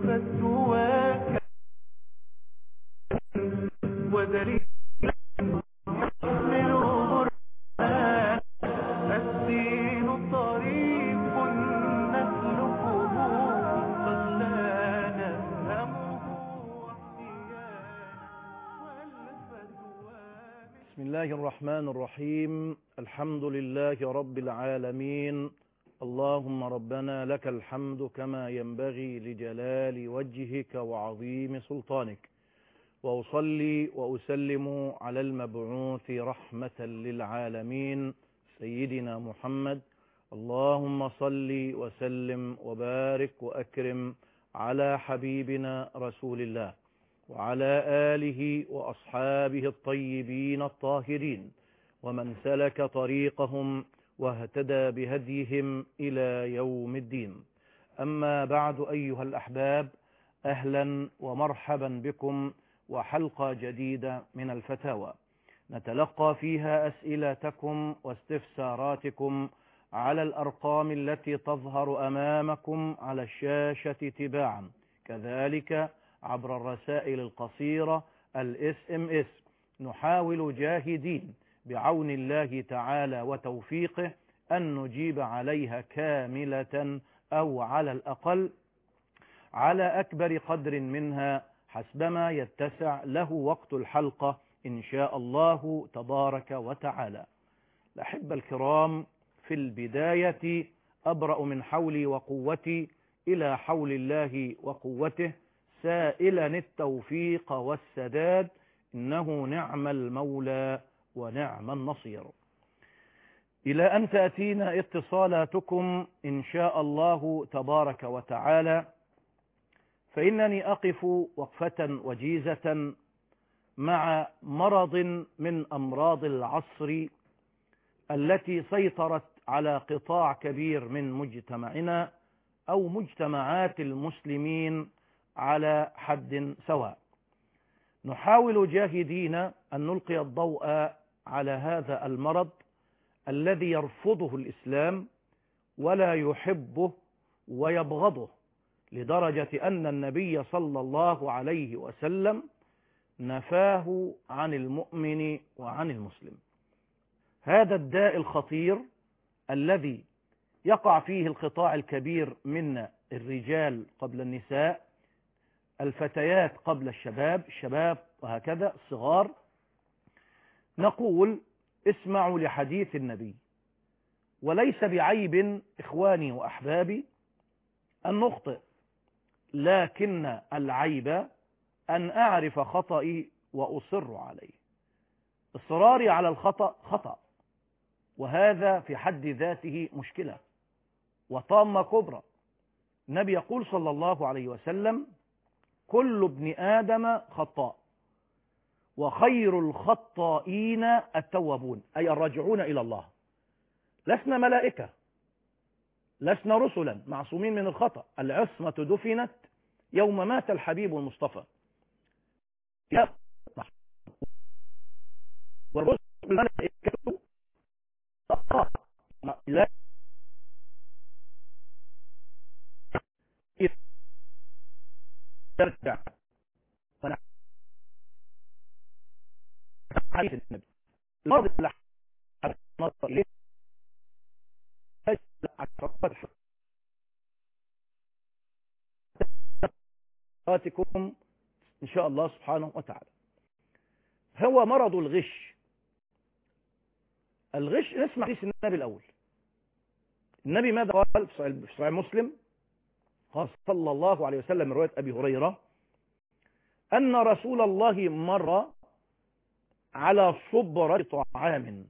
والفتوى ودليل يحمله برهان الدين طريق نسلكه قد لا نفهمه والفتوى بسم الله الرحمن الرحيم الحمد لله رب العالمين اللهم ربنا لك الحمد كما ينبغي لجلال وجهك وعظيم سلطانك وأصلي وأسلم على المبعوث رحمة للعالمين سيدنا محمد اللهم صل وسلم وبارك وأكرم على حبيبنا رسول الله وعلى آله وأصحابه الطيبين الطاهرين ومن سلك طريقهم واهتدى بهديهم إلى يوم الدين أما بعد أيها الأحباب أهلا ومرحبا بكم وحلقة جديدة من الفتاوى نتلقى فيها أسئلتكم واستفساراتكم على الأرقام التي تظهر أمامكم على الشاشة تباعا كذلك عبر الرسائل القصيرة الاس ام اس نحاول جاهدين بعون الله تعالى وتوفيقه أن نجيب عليها كاملة أو على الأقل على أكبر قدر منها حسبما يتسع له وقت الحلقة إن شاء الله تبارك وتعالى الأحبة الكرام في البداية أبرأ من حولي وقوتي إلى حول الله وقوته سائلا التوفيق والسداد إنه نعم المولى ونعم النصير إلى أن تأتينا اتصالاتكم إن شاء الله تبارك وتعالى فإنني أقف وقفة وجيزة مع مرض من أمراض العصر التي سيطرت على قطاع كبير من مجتمعنا أو مجتمعات المسلمين على حد سواء نحاول جاهدين أن نلقي الضوء على هذا المرض الذي يرفضه الإسلام ولا يحبه ويبغضه لدرجة أن النبي صلى الله عليه وسلم نفاه عن المؤمن وعن المسلم هذا الداء الخطير الذي يقع فيه القطاع الكبير من الرجال قبل النساء الفتيات قبل الشباب الشباب وهكذا الصغار نقول اسمعوا لحديث النبي وليس بعيب إخواني وأحبابي أن نخطئ لكن العيب أن أعرف خطئي وأصر عليه إصراري على الخطأ خطأ وهذا في حد ذاته مشكلة وطامة كبرى النبي يقول صلى الله عليه وسلم كل ابن آدم خطاء وخير الخطائين التوابون أي الراجعون إلى الله لسنا ملائكة لسنا رسلا معصومين من الخطأ العصمة دفنت يوم مات الحبيب المصطفى والرسل الملائكة لا ترجع حديث النبي المرض اللي نصر إليه فتح صلاتكم إن شاء الله سبحانه وتعالى هو مرض الغش الغش نسمع حديث النبي الأول النبي ماذا قال في صحيح مسلم قال صلى الله عليه وسلم من رواية أبي هريرة أن رسول الله مر على صبرة طعام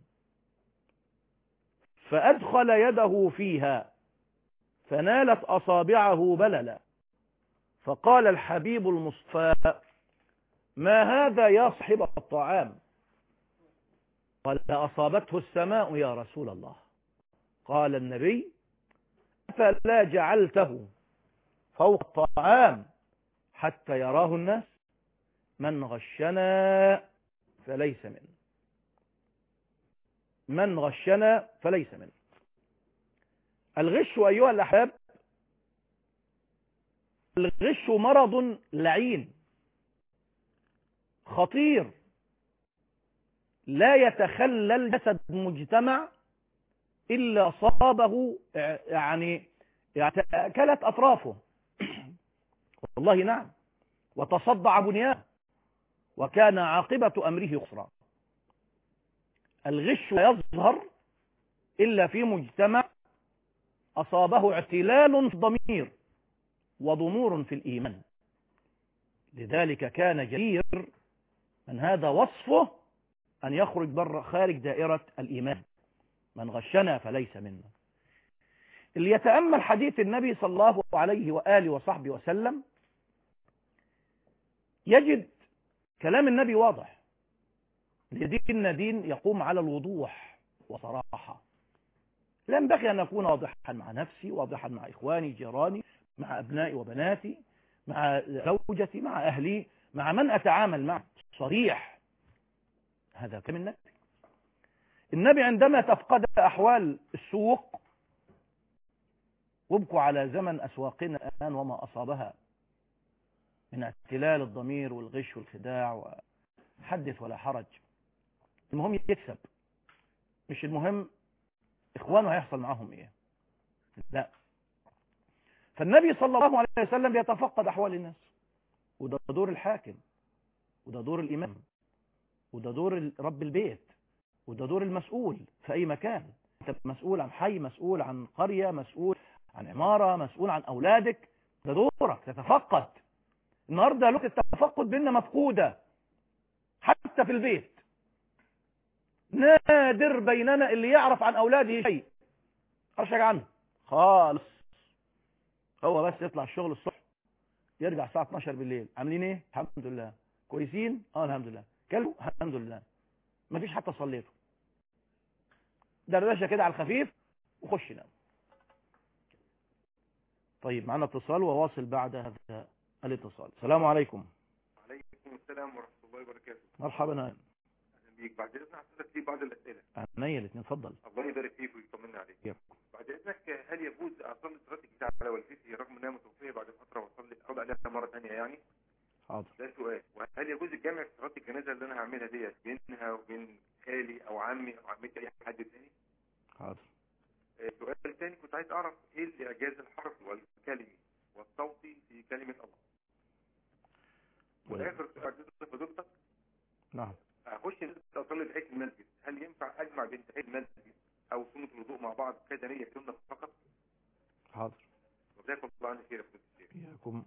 فأدخل يده فيها فنالت أصابعه بللا فقال الحبيب المصطفى ما هذا يا صاحب الطعام قال أصابته السماء يا رسول الله قال النبي فلا جعلته فوق الطعام حتى يراه الناس من غشنا فليس منه من غشنا فليس منه الغش أيها الأحباب الغش مرض لعين خطير لا يتخلل جسد مجتمع إلا صابه يعني أكلت أطرافه والله نعم وتصدع بنيانه وكان عاقبة أمره خسرا الغش لا يظهر إلا في مجتمع أصابه اعتلال في الضمير وضمور في الإيمان لذلك كان جدير من هذا وصفه أن يخرج بر خارج دائرة الإيمان من غشنا فليس منا اللي يتأمل حديث النبي صلى الله عليه وآله وصحبه وسلم يجد كلام النبي واضح ديننا دين يقوم على الوضوح وصراحة لا ينبغي أن أكون واضحا مع نفسي واضحا مع إخواني جيراني مع أبنائي وبناتي مع زوجتي مع أهلي مع من أتعامل معه صريح هذا كم النبي النبي عندما تفقد أحوال السوق وابكوا على زمن أسواقنا الآن وما أصابها من اعتلال الضمير والغش والخداع وحدث ولا حرج المهم يكسب مش المهم إخوانه هيحصل معهم إيه لا فالنبي صلى الله عليه وسلم يتفقد أحوال الناس وده دور الحاكم وده دور الإمام وده دور رب البيت وده دور المسؤول في أي مكان أنت مسؤول عن حي مسؤول عن قرية مسؤول عن عمارة مسؤول عن أولادك ده دورك تتفقد النهاردة لغة التفقد بيننا مفقودة حتى في البيت نادر بيننا اللي يعرف عن أولاده شيء أرشق عنه خالص هو بس يطلع الشغل الصبح يرجع الساعة 12 بالليل عاملين ايه الحمد لله كويسين اه الحمد لله كلوا الحمد لله مفيش حتى صليته دردشه كده على الخفيف وخش نام طيب معنا اتصال وواصل بعد هذا الاتصال السلام عليكم عليكم السلام ورحمة الله وبركاته مرحبا أهلا بيك بعد إذنك حضرتك لي بعض الأسئلة عينيا الاثنين اتفضل الله يبارك فيك ويطمنا عليك يب. بعد إذنك هل يجوز أصلي صلاة الجنازة على والدتي رغم إنها متوفية بعد فترة وأصلي أو بعدها مرة ثانية يعني حاضر ده سؤال وهل يجوز الجمع في صلاة الجنازة اللي أنا هعملها ديت بينها وبين خالي أو عمي أو عمتي أي حد تاني حاضر آه، سؤال تاني كنت عايز أعرف إيه اللي أجاز الحرف والكلمي والصوتي في كلمة الله والآخر سؤال بعد إذن فضيلتك نعم اخش اصلي تحيه المسجد هل ينفع اجمع بين تحيه المسجد او سنه الوضوء مع بعض كذا نيه سنه فقط حاضر وجزاكم الله عن خير يا فضيله الشيخ إياكم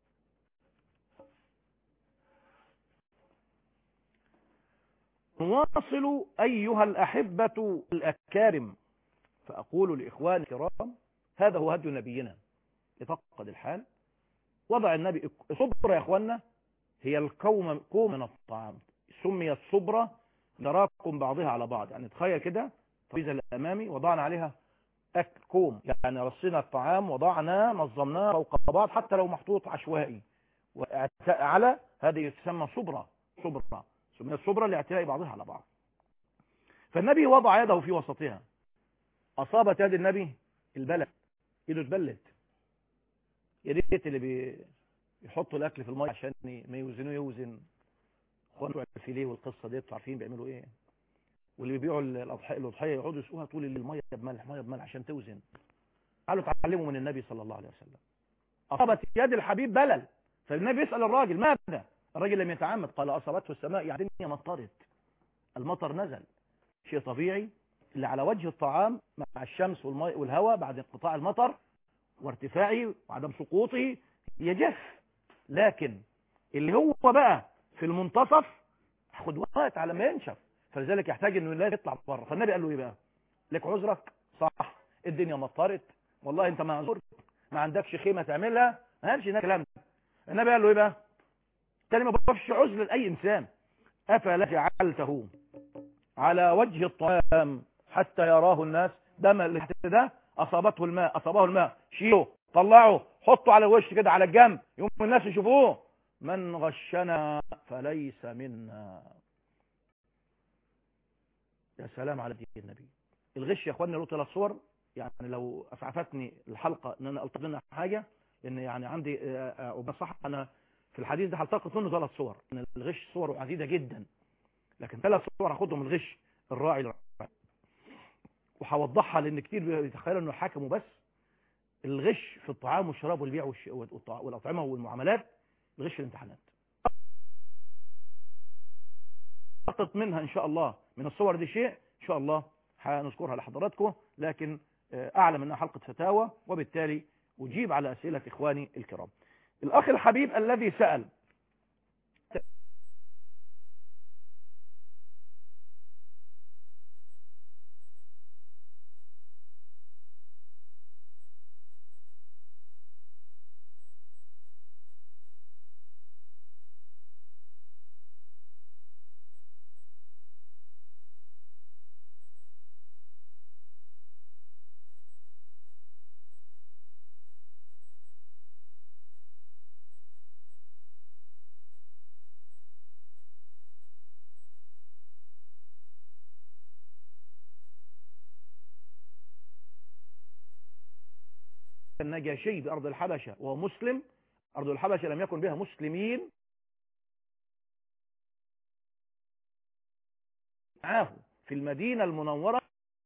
نواصل أيها الأحبة الأكارم فأقول لإخواني الكرام هذا هو هدي نبينا يتفقد الحال وضع النبي صبر يا إخواننا هي الكوم كوم من الطعام سميت صبرة تراكم بعضها على بعض يعني تخيل كده الترابيزه اللي امامي وضعنا عليها أك كوم يعني رصينا الطعام وضعنا نظمناه فوق بعض حتى لو محطوط عشوائي على هذه تسمى صبرة صبرة سميت صبرة لاعتلاء بعضها على بعض فالنبي وضع يده في وسطها أصابت يد النبي البلد ايده اتبلت يا ريت اللي بي يحطوا الاكل في الميه عشان ما يوزنوه يوزن اخوان بتوع الفيليه والقصه ديت عارفين بيعملوا ايه واللي بيبيعوا الاضحيه الاضحيه يقعدوا يسقوها طول الليل ميه بملح ميه بملح عشان توزن قالوا تعلموا من النبي صلى الله عليه وسلم اصابت يد الحبيب بلل فالنبي يسال الراجل ماذا الراجل لم يتعمد قال اصابته السماء يعني الدنيا مطرت المطر نزل شيء طبيعي اللي على وجه الطعام مع الشمس والماء والهواء بعد انقطاع المطر وارتفاعه وعدم سقوطه يجف لكن اللي هو بقى في المنتصف خد وقت على ما ينشف فلذلك يحتاج انه لا يطلع بره فالنبي قال له ايه بقى لك عذرك صح الدنيا مطرت والله انت معذور ما عندكش خيمه تعملها ما قالش الكلام ده النبي قال له ايه بقى تاني ما بضافش عذر لاي انسان افلا جعلته على وجه الطعام حتى يراه الناس دم اللي تحت ده اصابته الماء اصابه الماء شيله طلعه حطه على الوش كده على الجنب يوم الناس يشوفوه من غشنا فليس منا يا سلام على دين النبي الغش يا اخواننا له ثلاث صور يعني لو اسعفتني الحلقه ان انا التقط منها حاجه لان يعني عندي آه، آه، وبصح انا في الحديث ده هلتقط منه ثلاث صور ان الغش صور عديده جدا لكن ثلاث صور هاخدهم من الغش الراعي للرعي. وهوضحها لان كتير بيتخيلوا انه الحاكم وبس الغش في الطعام والشراب والبيع والش- والطع- والاطعمه والمعاملات الغش في الامتحانات لقطت منها ان شاء الله من الصور دي شيء ان شاء الله هنذكرها لحضراتكم لكن آه، اعلم انها حلقه فتاوى وبالتالي اجيب على اسئله اخواني الكرام الاخ الحبيب الذي سال النجاشي بأرض الحبشة وهو مسلم أرض الحبشة لم يكن بها مسلمين معاه في المدينة المنورة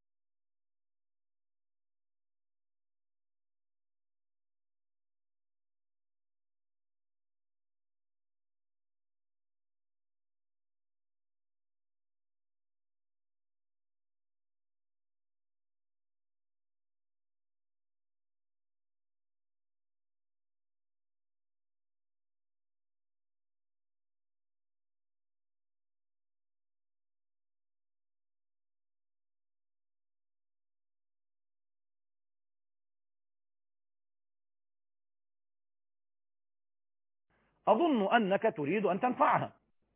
أظن أنك تريد أن تنفعها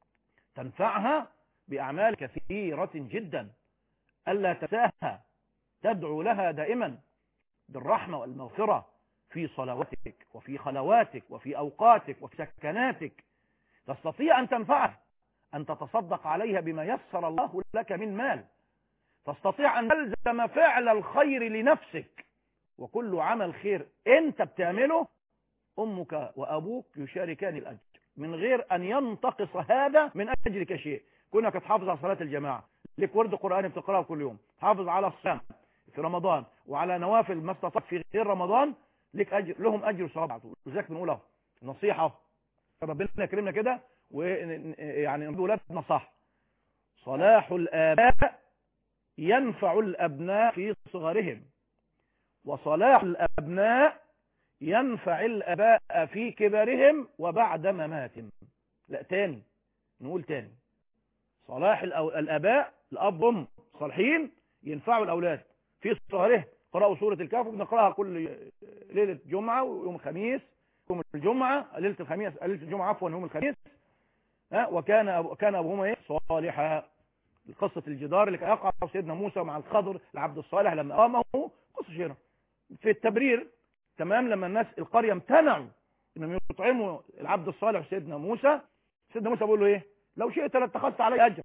تنفعها بأعمال كثيرة جدا ألا تنساها تدعو لها دائما بالرحمة والمغفرة في صلواتك وفي خلواتك وفي أوقاتك وفي سكناتك تستطيع أن تنفعها أن تتصدق عليها بما يسر الله لك من مال تستطيع أن تلزم فعل الخير لنفسك وكل عمل خير أنت بتعمله أمك وأبوك يشاركان الأجر من غير أن ينتقص هذا من أجرك شيء كونك تحافظ على صلاة الجماعة لك ورد قرآن بتقرأه كل يوم تحافظ على الصيام في رمضان وعلى نوافل ما استطعت في غير رمضان لك أجر لهم أجر وثواب وذلك بنقول اهو نصيحة ربنا يكرمنا كده ويعني نربي ولادنا صح صلاح الآباء ينفع الأبناء في صغرهم وصلاح الأبناء ينفع الأباء في كبرهم وبعد مماتهم لا تاني نقول تاني صلاح الأو... الأباء الأب أم صالحين ينفعوا الأولاد في صغرهم قرأوا سورة الكهف بنقرأها كل ليلة جمعة ويوم الخميس يوم الجمعة ليلة الخميس ليلة الجمعة عفوا يوم الخميس ها وكان أبو... كان أبوهما إيه صالحا قصة الجدار اللي كان يقع سيدنا موسى مع الخضر العبد الصالح لما قامه قصة شهيرة في التبرير تمام لما الناس القرية امتنعوا انهم يطعموا العبد الصالح سيدنا موسى سيدنا موسى بيقول له ايه لو شئت لاتخذت علي اجر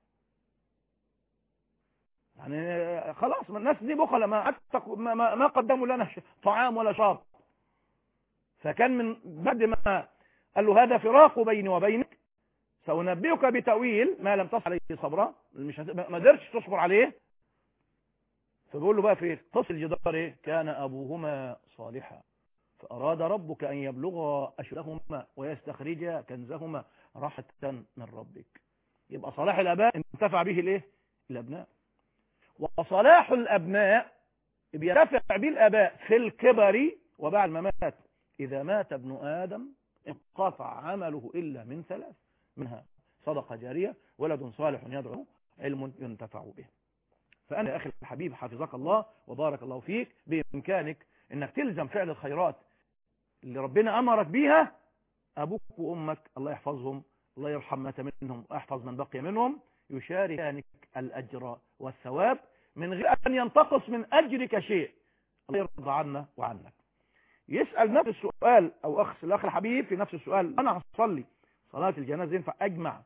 يعني خلاص ما الناس دي بخلة ما, أتق... ما, ما, ما قدموا لنا ش- طعام ولا شراب فكان من بعد ما قال له هذا فراق بيني وبينك سأنبئك بتأويل ما لم تصل عليه صبرا مش هت... ما قدرتش تصبر عليه فبيقول له بقى في قص الجدار ايه كان ابوهما صالحا فاراد ربك ان يبلغا اشدهما ويستخرجا كنزهما راحة من ربك يبقى صلاح الاباء انتفع به الايه الابناء وصلاح الابناء بينتفع به الاباء في الكبر وبعد الممات اذا مات ابن ادم انقطع عمله الا من ثلاث منها صدقة جارية ولد صالح يدعو علم ينتفع به فأنا يا أخي الحبيب حفظك الله وبارك الله فيك بإمكانك أنك تلزم فعل الخيرات اللي ربنا أمرك بيها أبوك وأمك الله يحفظهم الله يرحم مات منهم ويحفظ من بقي منهم يشاركانك الأجر والثواب من غير أن ينتقص من أجرك شيء الله يرضى عنا وعنك يسأل نفس السؤال أو أخ الأخ الحبيب في نفس السؤال أنا هصلي صلاة الجنازة ينفع أجمع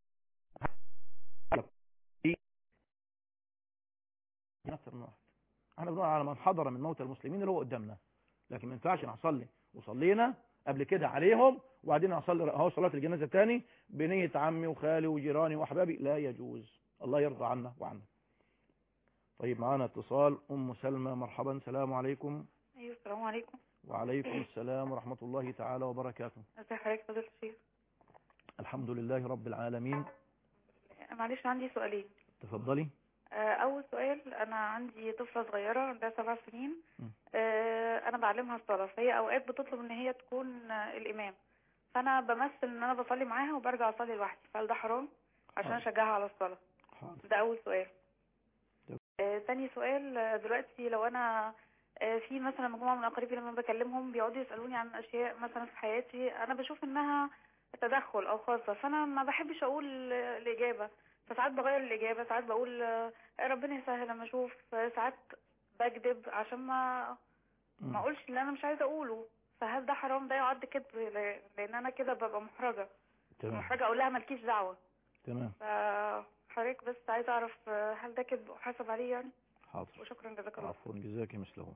أكثر من واحد احنا بنقول على من حضر من موتى المسلمين اللي هو قدامنا لكن ما ينفعش نصلي وصلينا قبل كده عليهم وبعدين اصلي اهو صلاه الجنازه تاني بنيه عمي وخالي وجيراني واحبابي لا يجوز الله يرضى عنا وعنا طيب معانا اتصال ام سلمى مرحبا سلام عليكم ايوه السلام عليكم وعليكم السلام ورحمه الله تعالى وبركاته ازي حضرتك فضيلة الشيخ الحمد لله رب العالمين معلش عندي سؤالين تفضلي آه، اول سؤال انا عندي طفله صغيره عندها سبع سنين م. آه، انا بعلمها الصلاه فهي اوقات بتطلب ان هي تكون آه، الامام فانا بمثل ان انا بصلي معاها وبرجع اصلي لوحدي فهل ده حرام عشان حاضر. اشجعها على الصلاه حاضر ده اول سؤال تمام. آه، تاني سؤال آه، دلوقتي لو انا آه، في مثلا مجموعه من اقاربي لما بكلمهم بيقعدوا يسالوني عن اشياء مثلا في حياتي انا بشوف انها تدخل او خاصه فانا ما بحبش اقول آه، الاجابه فساعات بغير الاجابه ساعات بقول آه، ربنا يسهل لما اشوف آه، ساعات بكذب عشان ما مم. ما اقولش اللي انا مش عايزه اقوله فهل ده حرام ده يعد كذب ل- لان انا كده ببقى محرجه تمام محرجه اقول لها مالكيش دعوه تمام فحضرتك بس عايزه اعرف آه، هل ده كذب احاسب عليه يعني حاضر وشكرا جزاك الله عفوا جزاك مثله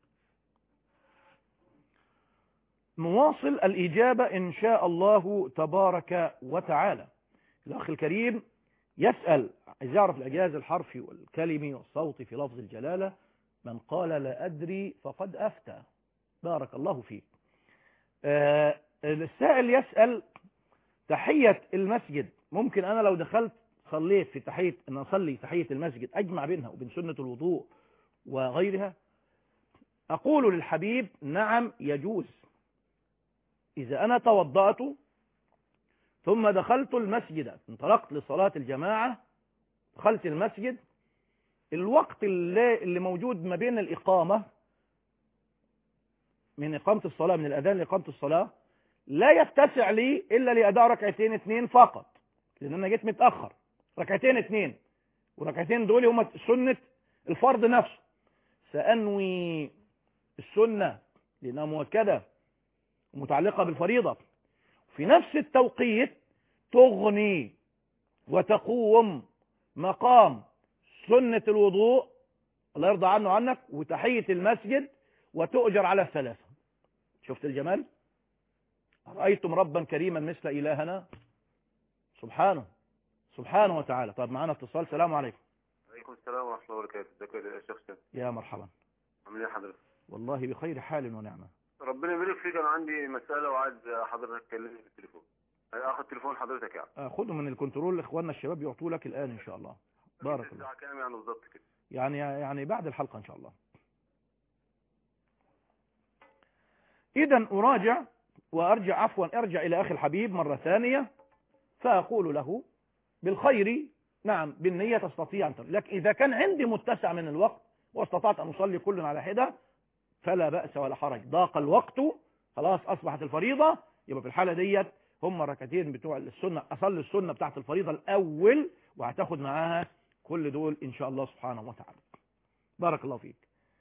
نواصل الإجابة إن شاء الله تبارك وتعالى الأخ الكريم يسأل عايز يعرف الإعجاز الحرفي والكلمي والصوتي في لفظ الجلالة من قال لا أدري فقد أفتى بارك الله فيك آه السائل يسأل تحية المسجد ممكن أنا لو دخلت صليت في تحية أن أصلي تحية المسجد أجمع بينها وبين سنة الوضوء وغيرها أقول للحبيب نعم يجوز إذا أنا توضأت ثم دخلت المسجد انطلقت لصلاة الجماعة دخلت المسجد الوقت اللي, اللي موجود ما بين الإقامة من إقامة الصلاة من الأذان لإقامة الصلاة لا يتسع لي إلا لأداء ركعتين اثنين فقط لأن أنا جيت متأخر ركعتين اثنين وركعتين دول هم سنة الفرض نفسه سأنوي السنة لأنها مؤكدة ومتعلقة بالفريضة في نفس التوقيت تغني وتقوم مقام سنة الوضوء الله يرضى عنه عنك وتحية المسجد وتؤجر على الثلاثة شفت الجمال رأيتم ربا كريما مثل إلهنا سبحانه سبحانه وتعالى طب معنا اتصال سلام عليكم عليكم السلام ورحمة الله وبركاته ازيك يا شيخ سيد يا مرحبا عامل ايه حضرتك والله بخير حال ونعمة ربنا يبارك فيك انا عندي مسألة وعايز حضرتك تكلمني في التليفون اخد تليفون حضرتك يعني خده من الكنترول اخواننا الشباب يعطوا لك الآن إن شاء الله بارك الله الساعة كام يعني بالظبط كده يعني يعني بعد الحلقة إن شاء الله إذا أراجع وأرجع عفوا أرجع إلى أخي الحبيب مرة ثانية فأقول له بالخير نعم بالنية تستطيع أن تر- لكن إذا كان عندي متسع من الوقت واستطعت أن أصلي كل على حدة فلا بأس ولا حرج ضاق الوقت خلاص أصبحت الفريضة يبقى في الحالة ديت هم ركعتين بتوع السنة أصلي السنة بتاعت الفريضة الأول وهتاخد معاها كل دول إن شاء الله سبحانه وتعالى بارك الله فيك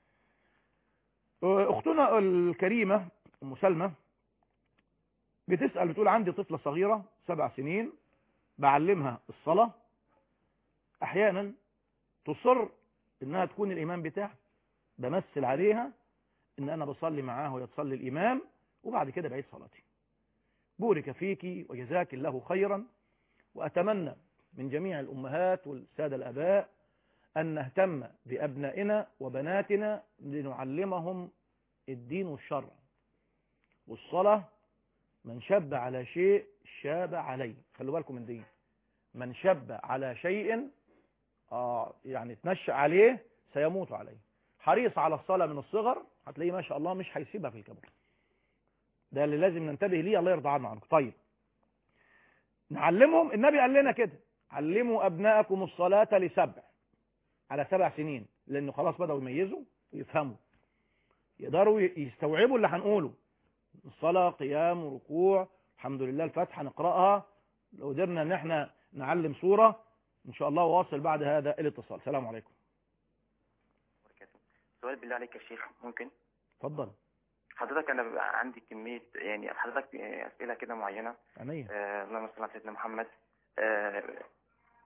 أختنا الكريمة أم سلمى بتسأل بتقول عندي طفلة صغيرة سبع سنين بعلمها الصلاة أحيانا تصر إنها تكون الإمام بتاعها بمثل عليها إن أنا بصلي معاه وهي تصلي الإمام وبعد كده بعيد صلاتي بورك فيك وجزاك الله خيرا وأتمنى من جميع الأمهات والسادة الأباء أن نهتم بأبنائنا وبناتنا لنعلمهم الدين والشرع والصلاة من شب على شيء شاب عليه خلوا بالكم من دي من شب على شيء آه يعني تنشأ عليه سيموت عليه حريص على الصلاة من الصغر هتلاقيه ما شاء الله مش هيسيبها في الكبر ده اللي لازم ننتبه ليه الله يرضى عنه عنك طيب نعلمهم النبي قال لنا كده علموا أبناءكم الصلاة لسبع على سبع سنين لأنه خلاص بدأوا يميزوا ويفهموا يقدروا يستوعبوا اللي هنقوله الصلاة قيام وركوع الحمد لله الفاتحة نقرأها لو قدرنا ان احنا نعلم سورة ان شاء الله واصل بعد هذا الاتصال السلام عليكم وبركاته. سؤال بالله عليك يا شيخ ممكن اتفضل حضرتك انا بيبقى عندي كميه يعني حضرتك اسئله كده معينه عينيا آه اللهم صل على سيدنا محمد آه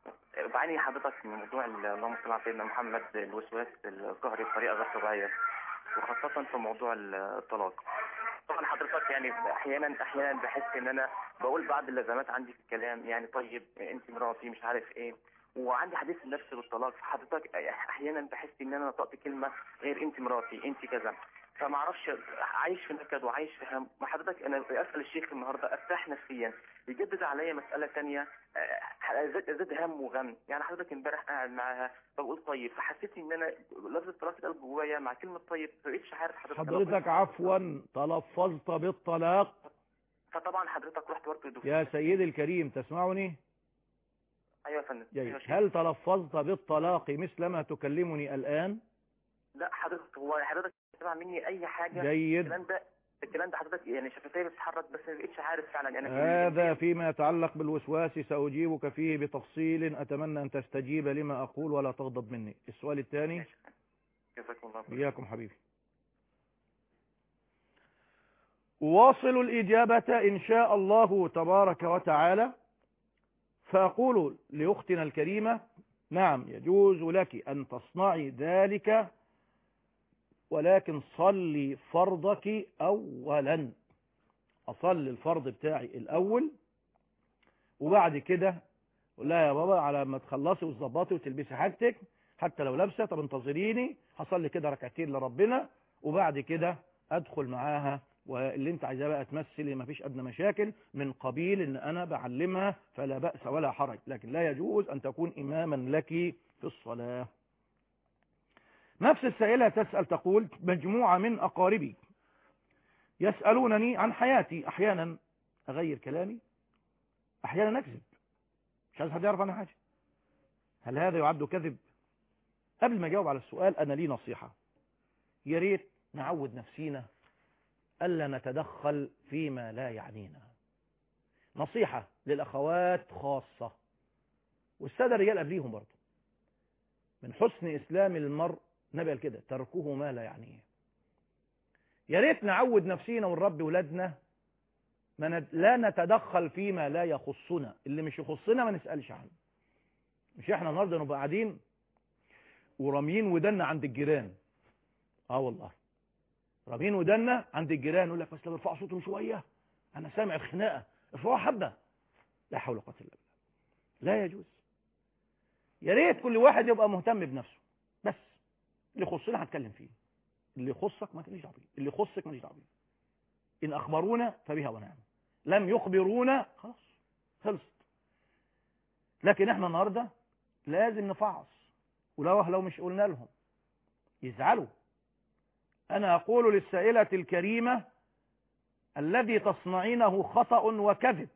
بعاني حضرتك من موضوع ال- اللهم صل على سيدنا محمد الوسواس القهري بطريقه غير طبيعيه وخاصه في موضوع ال- الطلاق طبعا حضرتك يعني احيانا احيانا بحس ان انا بقول بعض اللزمات عندي في الكلام يعني طيب انت مراتي مش عارف ايه وعندي حديث النفس بالطلاق فحضرتك احيانا بحس ان انا نطقت كلمه غير انت مراتي انت كذا فما اعرفش عايش في نكد وعايش في هم ما حضرتك انا اسال الشيخ النهارده ارتاح نفسيا يجدد عليا مساله ثانيه زاد زاد هم وغم يعني حضرتك امبارح قاعد معاها بقول طيب فحسيت ان انا لفظ الطلاق القلب جوايا مع كلمه طيب ما بقتش عارف حضرتك أنا حضرتك قلت- عفوا تلفظت بالطلاق فطبعا حضرتك رحت ورقه الدكتور يا سيدي الكريم تسمعني ايوه يا فندم جيد أيوة يا شيخ. هل تلفظت بالطلاق مثلما تكلمني الآن لا حضرتك هو حضرتك سمع مني اي حاجه جيد الكلام ده الكلام ده حضرتك يعني شفتي بتتحرك بس ما بقتش عارف فعلا انا هذا فيما يتعلق بالوسواس سأجيبك فيه بتفصيل أتمنى أن تستجيب لما أقول ولا تغضب مني السؤال الثاني جزاكم الله خير. إياكم حبيبي واصل الإجابة إن شاء الله تبارك وتعالى فأقول لأختنا الكريمة نعم يجوز لك أن تصنعي ذلك ولكن صلي فرضك أولا أصلي الفرض بتاعي الأول وبعد كده قول لها يا بابا على ما تخلصي وتظبطي وتلبسي حاجتك حتى لو لابسه طب انتظريني هصلي كده ركعتين لربنا وبعد كده ادخل معاها واللي انت عايزاه بقى تمثلي ما فيش ادنى مشاكل من قبيل ان انا بعلمها فلا باس ولا حرج لكن لا يجوز ان تكون اماما لك في الصلاه نفس السائله تسال تقول مجموعه من اقاربي يسالونني عن حياتي احيانا اغير كلامي احيانا اكذب مش عايز حد يعرف عنها حاجه هل هذا يعد كذب قبل ما اجاوب على السؤال انا لي نصيحه يا ريت نعود نفسينا الا نتدخل فيما لا يعنينا نصيحه للاخوات خاصه والساده الرجال قبليهم برضه من حسن اسلام المرء نبي قال كده تركه ما لا يعنيه يا ريت نعود نفسينا ونربي ولادنا ما ند... لا نتدخل فيما لا يخصنا اللي مش يخصنا ما نسالش عنه مش احنا النهارده نبقى قاعدين وراميين ودنا عند الجيران اه والله راميين ودنا عند الجيران يقول لك بس لو ارفعوا صوتهم شويه انا سامع الخناقه ارفعوها حبه لا حول ولا قوه الا بالله لا يجوز يا ريت كل واحد يبقى مهتم بنفسه بس اللي يخصنا هنتكلم فيه اللي يخصك ما تليش دعوه بيه اللي يخصك ماليش دعوه بيه ان اخبرونا فبها ونعم لم يخبرونا خلاص خلصت لكن احنا النهارده لازم نفعص ولو لو مش قلنا لهم يزعلوا انا اقول للسائله الكريمه الذي تصنعينه خطا وكذب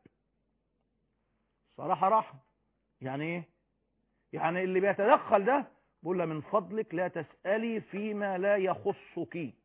صراحه رحم يعني ايه يعني اللي بيتدخل ده بقول له من فضلك لا تسالي فيما لا يخصك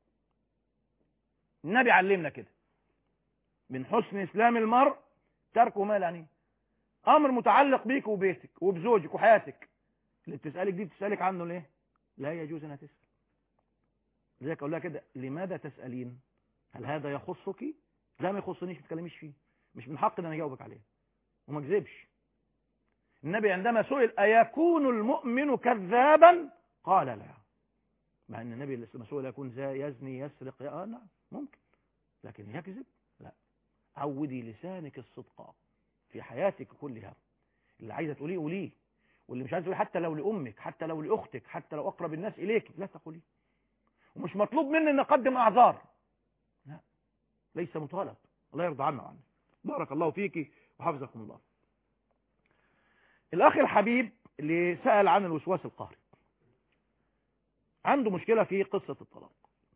النبي علمنا كده من حسن اسلام المرء تركه ما لا يعنيه امر متعلق بيك وبيتك وبزوجك وحياتك اللي بتسالك دي بتسالك عنه ليه لا يجوز انها تسال لذلك اقول لها كده لماذا تسالين هل هذا يخصك لا ما يخصنيش ما تكلميش فيه مش من حق ان انا اجاوبك عليه وما اكذبش النبي عندما سئل ايكون المؤمن كذابا قال لا مع ان النبي لما سئل يكون زي يزني يسرق آه نعم ممكن لكن يكذب لا عودي لسانك الصدق في حياتك كلها اللي عايزه تقوليه قوليه واللي مش عايز تقوليه حتى لو لامك حتى لو لاختك حتى لو اقرب الناس اليك لا تقوليه ومش مطلوب مني ان اقدم اعذار لا ليس مطالب الله يرضى عنا وعنك بارك الله فيك وحفظكم الله الاخ الحبيب اللي سأل عن الوسواس القهري عنده مشكلة في قصة الطلاق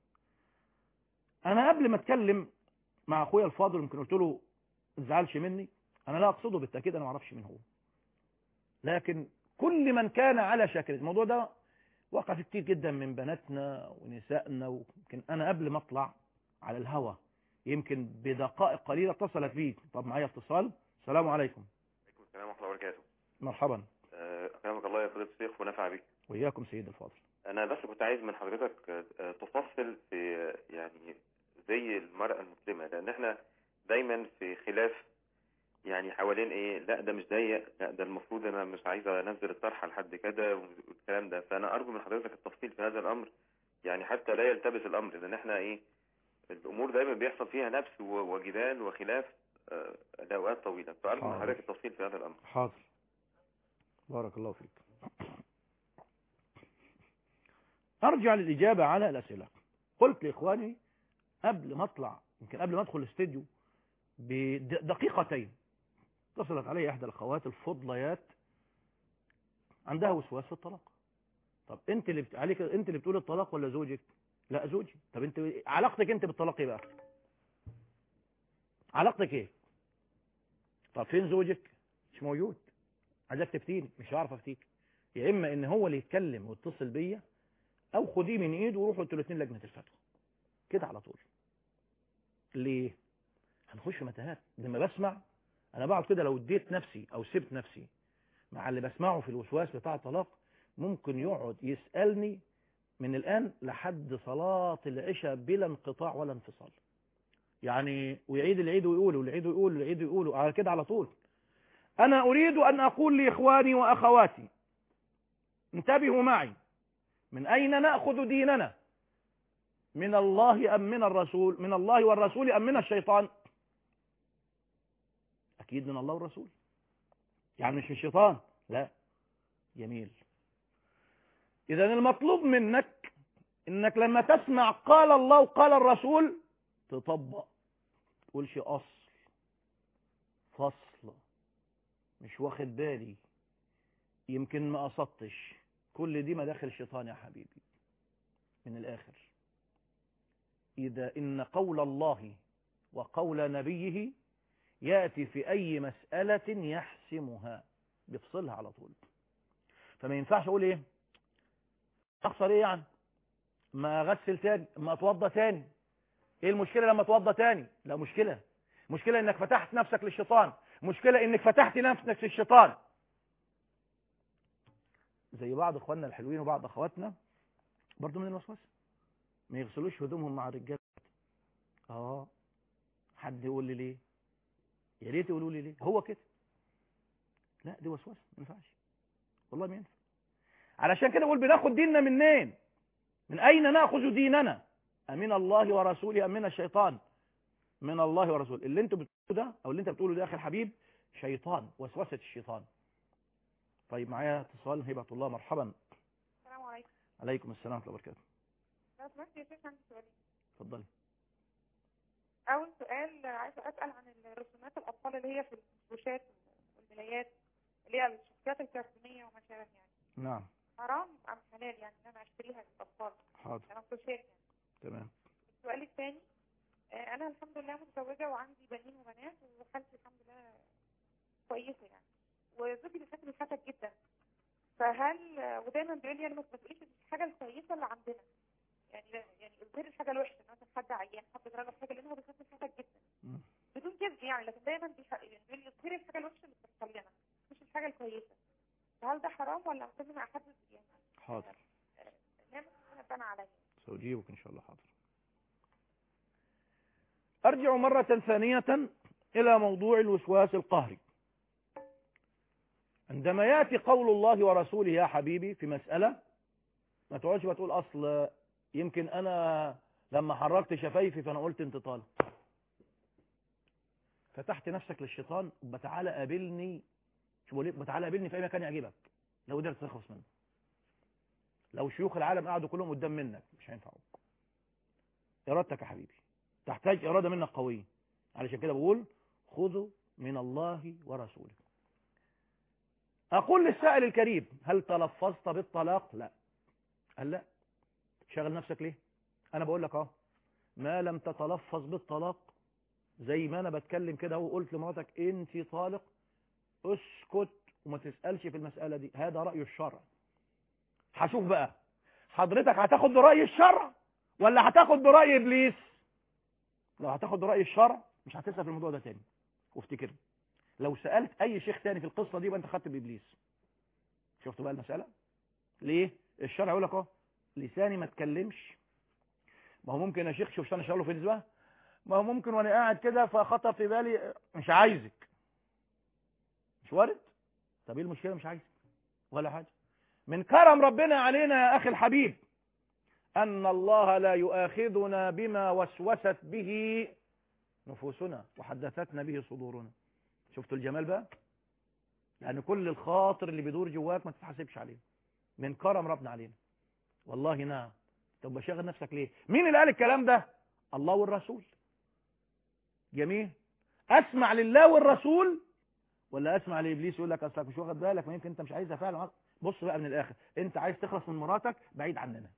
انا قبل ما اتكلم مع اخويا الفاضل يمكن قلت له ما تزعلش مني انا لا اقصده بالتاكيد انا ما اعرفش مين هو لكن كل من كان على شاكل الموضوع ده وقع في كتير جدا من بناتنا ونسائنا ويمكن انا قبل ما اطلع على الهوا يمكن بدقائق قليله اتصلت بي طب معايا اتصال السلام عليكم عليكم السلام ورحمه الله وبركاته مرحبا آه، اكرمك الله يا فضيله الشيخ ونفع بك وإياكم سيد الفاضل انا بس كنت عايز من حضرتك آه، تفصل في آه، يعني زي المرأة المسلمة لان احنا دايما في خلاف يعني حوالين ايه لا ده مش ضيق لا ده المفروض انا مش عايز انزل الطرحه لحد كده والكلام ده فانا ارجو من حضرتك التفصيل في هذا الامر يعني حتى لا يلتبس الامر لان احنا ايه الامور دايما بيحصل فيها نفس و- وجدال وخلاف آه، لاوقات طويله فارجو من حاضر. حضرتك التفصيل في هذا الامر حاضر بارك الله فيك أرجع للإجابة على الأسئلة قلت لإخواني قبل ما أطلع يمكن قبل ما أدخل الاستديو بدقيقتين اتصلت علي إحدى الأخوات الفضليات عندها وسواس في الطلاق طب أنت اللي بت... عليك أنت اللي بتقول الطلاق ولا زوجك؟ لا زوجي طب أنت علاقتك أنت بالطلاق إيه بقى؟ علاقتك إيه؟ طب فين زوجك؟ مش موجود عايزك تفتيني مش هعرف افتيك يا اما ان هو اللي يتكلم ويتصل بيا او خديه من ايده وروحوا انتوا الاثنين لجنه الفتوى كده على طول ليه هنخش في متاهات لما بسمع انا بقعد كده لو اديت نفسي او سبت نفسي مع اللي بسمعه في الوسواس بتاع الطلاق ممكن يقعد يسالني من الان لحد صلاه العشاء بلا انقطاع ولا انفصال يعني ويعيد العيد ويقول والعيد ويقول والعيد ويقول على كده على طول أنا أريد أن أقول لإخواني وأخواتي انتبهوا معي من أين نأخذ ديننا من الله أم من الرسول من الله والرسول أم من الشيطان أكيد من الله والرسول يعني مش من الشيطان لا جميل إذا المطلوب منك إنك لما تسمع قال الله وقال الرسول تطبق تقولش أصل فصل مش واخد بالي يمكن ما قصدتش كل دي مداخل الشيطان يا حبيبي من الآخر إذا إن قول الله وقول نبيه يأتي في أي مسألة يحسمها بيفصلها على طول فما ينفعش أقول إيه أخسر إيه يعني ما أغسل تاني ما أتوضى تاني إيه المشكلة لما أتوضى تاني لا مشكلة مشكلة إنك فتحت نفسك للشيطان مشكلة انك فتحت نفسك للشيطان زي بعض اخواننا الحلوين وبعض اخواتنا برضو من الوسوسه ما يغسلوش هدومهم مع الرجال اه حد يقول لي ليه يا ريت يقولوا لي ليه هو كده لا دي وسوسه ما ينفعش والله ما ينفع علشان كده بقول بناخد ديننا منين من اين ناخذ ديننا امن الله ورسوله ام من الشيطان من الله ورسوله اللي انتوا بتقولوا ده او اللي انت بتقوله ده يا اخي الحبيب شيطان وسوسه الشيطان طيب معايا اتصال هبه الله مرحبا السلام عليكم عليكم السلام ورحمه الله وبركاته لو سمحت يا شيخ عندي سؤالين اتفضلي اول سؤال عايزه اسال عن الرسومات الاطفال اللي هي في البوشات والملايات اللي هي الشخصيات الكرتونيه وما شابه يعني نعم حرام ام حلال يعني ان انا اشتريها للاطفال حاضر انا بوشات يعني تمام السؤال الثاني آه، انا الحمد لله متزوجه وعندي بنين وبنات وحالتي الحمد لله كويسه يعني وزوجي بيحب الحسد جدا فهل آه، ودايما بيقول لي انا ما تقوليش الحاجه الكويسه اللي عندنا يعني لا- يعني اظهري الحاجه الوحشه مثلا حد عيان حد جرى حاجه لان هو بيخاف من الحسد جدا مم. بدون كذب يعني لكن دايما بيح- يعني بيقول لي اظهري الحاجه الوحشه اللي بتحصل لنا مش الحاجه الكويسه فهل ده حرام ولا لازم احدد يعني حاضر نعمه ربنا بان عليا سأجيبك إن شاء الله حاضر أرجع مرة ثانية إلى موضوع الوسواس القهري عندما يأتي قول الله ورسوله يا حبيبي في مسألة ما تقعدش بقى تقول أصل يمكن أنا لما حركت شفايفي فأنا قلت انت طالق فتحت نفسك للشيطان بتعالى قابلني شو بقول لك بتعالى قابلني في أي مكان يعجبك لو قدرت تخلص منه لو شيوخ العالم قعدوا كلهم قدام منك مش هينفعوك ارادتك يا حبيبي تحتاج اراده منك قويه علشان كده بقول خذوا من الله ورسوله اقول للسائل الكريم هل تلفظت بالطلاق لا قال لا شغل نفسك ليه انا بقول لك اهو ما لم تتلفظ بالطلاق زي ما انا بتكلم كده وقلت لمراتك انت طالق اسكت وما تسالش في المساله دي هذا راي الشرع هشوف بقى حضرتك هتاخد برأي الشرع ولا هتاخد برأي إبليس لو هتاخد برأي الشرع مش هتسأل في الموضوع ده تاني وافتكر لو سألت أي شيخ تاني في القصة دي يبقى أنت خدت بإبليس شفتوا بقى المسألة ليه الشرع يقول لك اهو لساني ما تكلمش ما هو ممكن يا شيخ شوف انا شغله في نسبة ما هو ممكن وانا قاعد كده فخطر في بالي مش عايزك مش وارد طب ايه المشكله مش عايز ولا حاجه من كرم ربنا علينا يا اخي الحبيب ان الله لا يؤاخذنا بما وسوست به نفوسنا وحدثتنا به صدورنا شفتوا الجمال بقى يعني كل الخاطر اللي بيدور جواك ما تتحاسبش عليه من كرم ربنا علينا والله نعم طب بشغل نفسك ليه مين اللي قال الكلام ده الله والرسول جميل اسمع لله والرسول ولا اسمع لابليس يقول لك اصلك مش واخد بالك ما يمكن انت مش عايزها فعلا بص بقى من الاخر انت عايز تخلص من مراتك بعيد عننا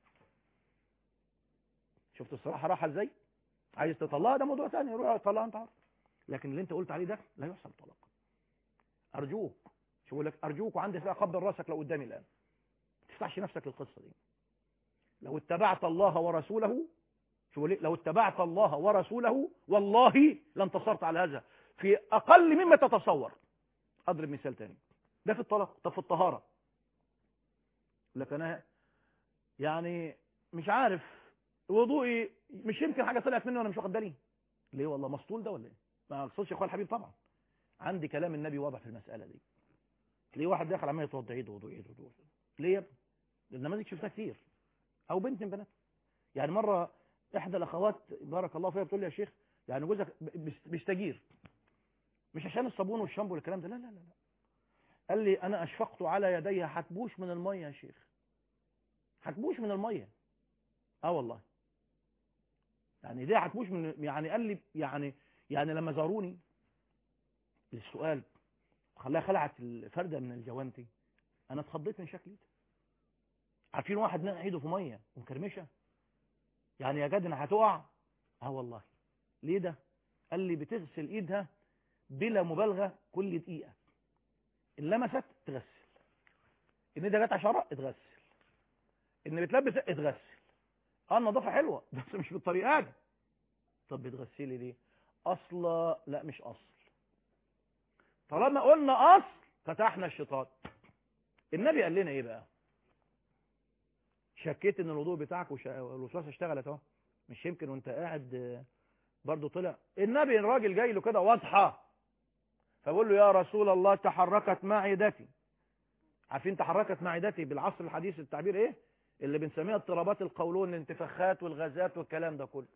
شفت الصراحه راحه ازاي عايز تطلقها ده موضوع ثاني روح طلقها انت عارف لكن اللي انت قلت عليه ده لا يحسب طلاق ارجوك شو بقول لك ارجوك وعندي فيها قبض راسك لو قدامي الان ما تفتحش نفسك للقصه دي لو اتبعت الله ورسوله شو بقول لو اتبعت الله ورسوله والله لانتصرت على هذا في اقل مما تتصور اضرب مثال تاني ده في الطلاق طب في الطهاره لك انا يعني مش عارف وضوئي مش يمكن حاجه طلعت مني وانا مش واخد بالي ليه والله مسطول ده ولا ايه ما اقصدش يا اخويا الحبيب طبعا عندي كلام النبي واضح في المساله دي ليه واحد داخل عمال يتوضى عيد وضوء عيد وضوء ليه يا ابني النماذج شفتها كتير او بنت من بنات يعني مره احدى الاخوات بارك الله فيها بتقول لي يا شيخ يعني جوزك بيستجير مش عشان الصابون والشامبو والكلام ده لا لا لا لا قال لي انا اشفقت على يدي هتبوش من الميه يا شيخ هتبوش من الميه اه والله يعني دي هتبوش من يعني قال لي يعني يعني لما زاروني للسؤال خلاها خلعت الفرده من الجوانتي انا اتخضيت من شكلي عارفين واحد نقع ايده في ميه ومكرمشه يعني يا جدنا هتقع اه والله ليه ده قال لي بتغسل ايدها بلا مبالغه كل دقيقه ان لمست تغسل ان ده جت عشرة اتغسل ان بتلبس اتغسل اه النظافه حلوه بس مش بالطريقه دي طب بتغسلي ليه اصل لا مش اصل طالما قلنا اصل فتحنا الشيطان النبي قال لنا ايه بقى شكيت ان الوضوء بتاعك والوسوسه اشتغلت اهو مش يمكن وانت قاعد برضه طلع النبي الراجل جاي له كده واضحه فبقول له يا رسول الله تحركت معدتي عارفين تحركت معدتي بالعصر الحديث التعبير ايه اللي بنسميها اضطرابات القولون الانتفاخات والغازات والكلام ده كله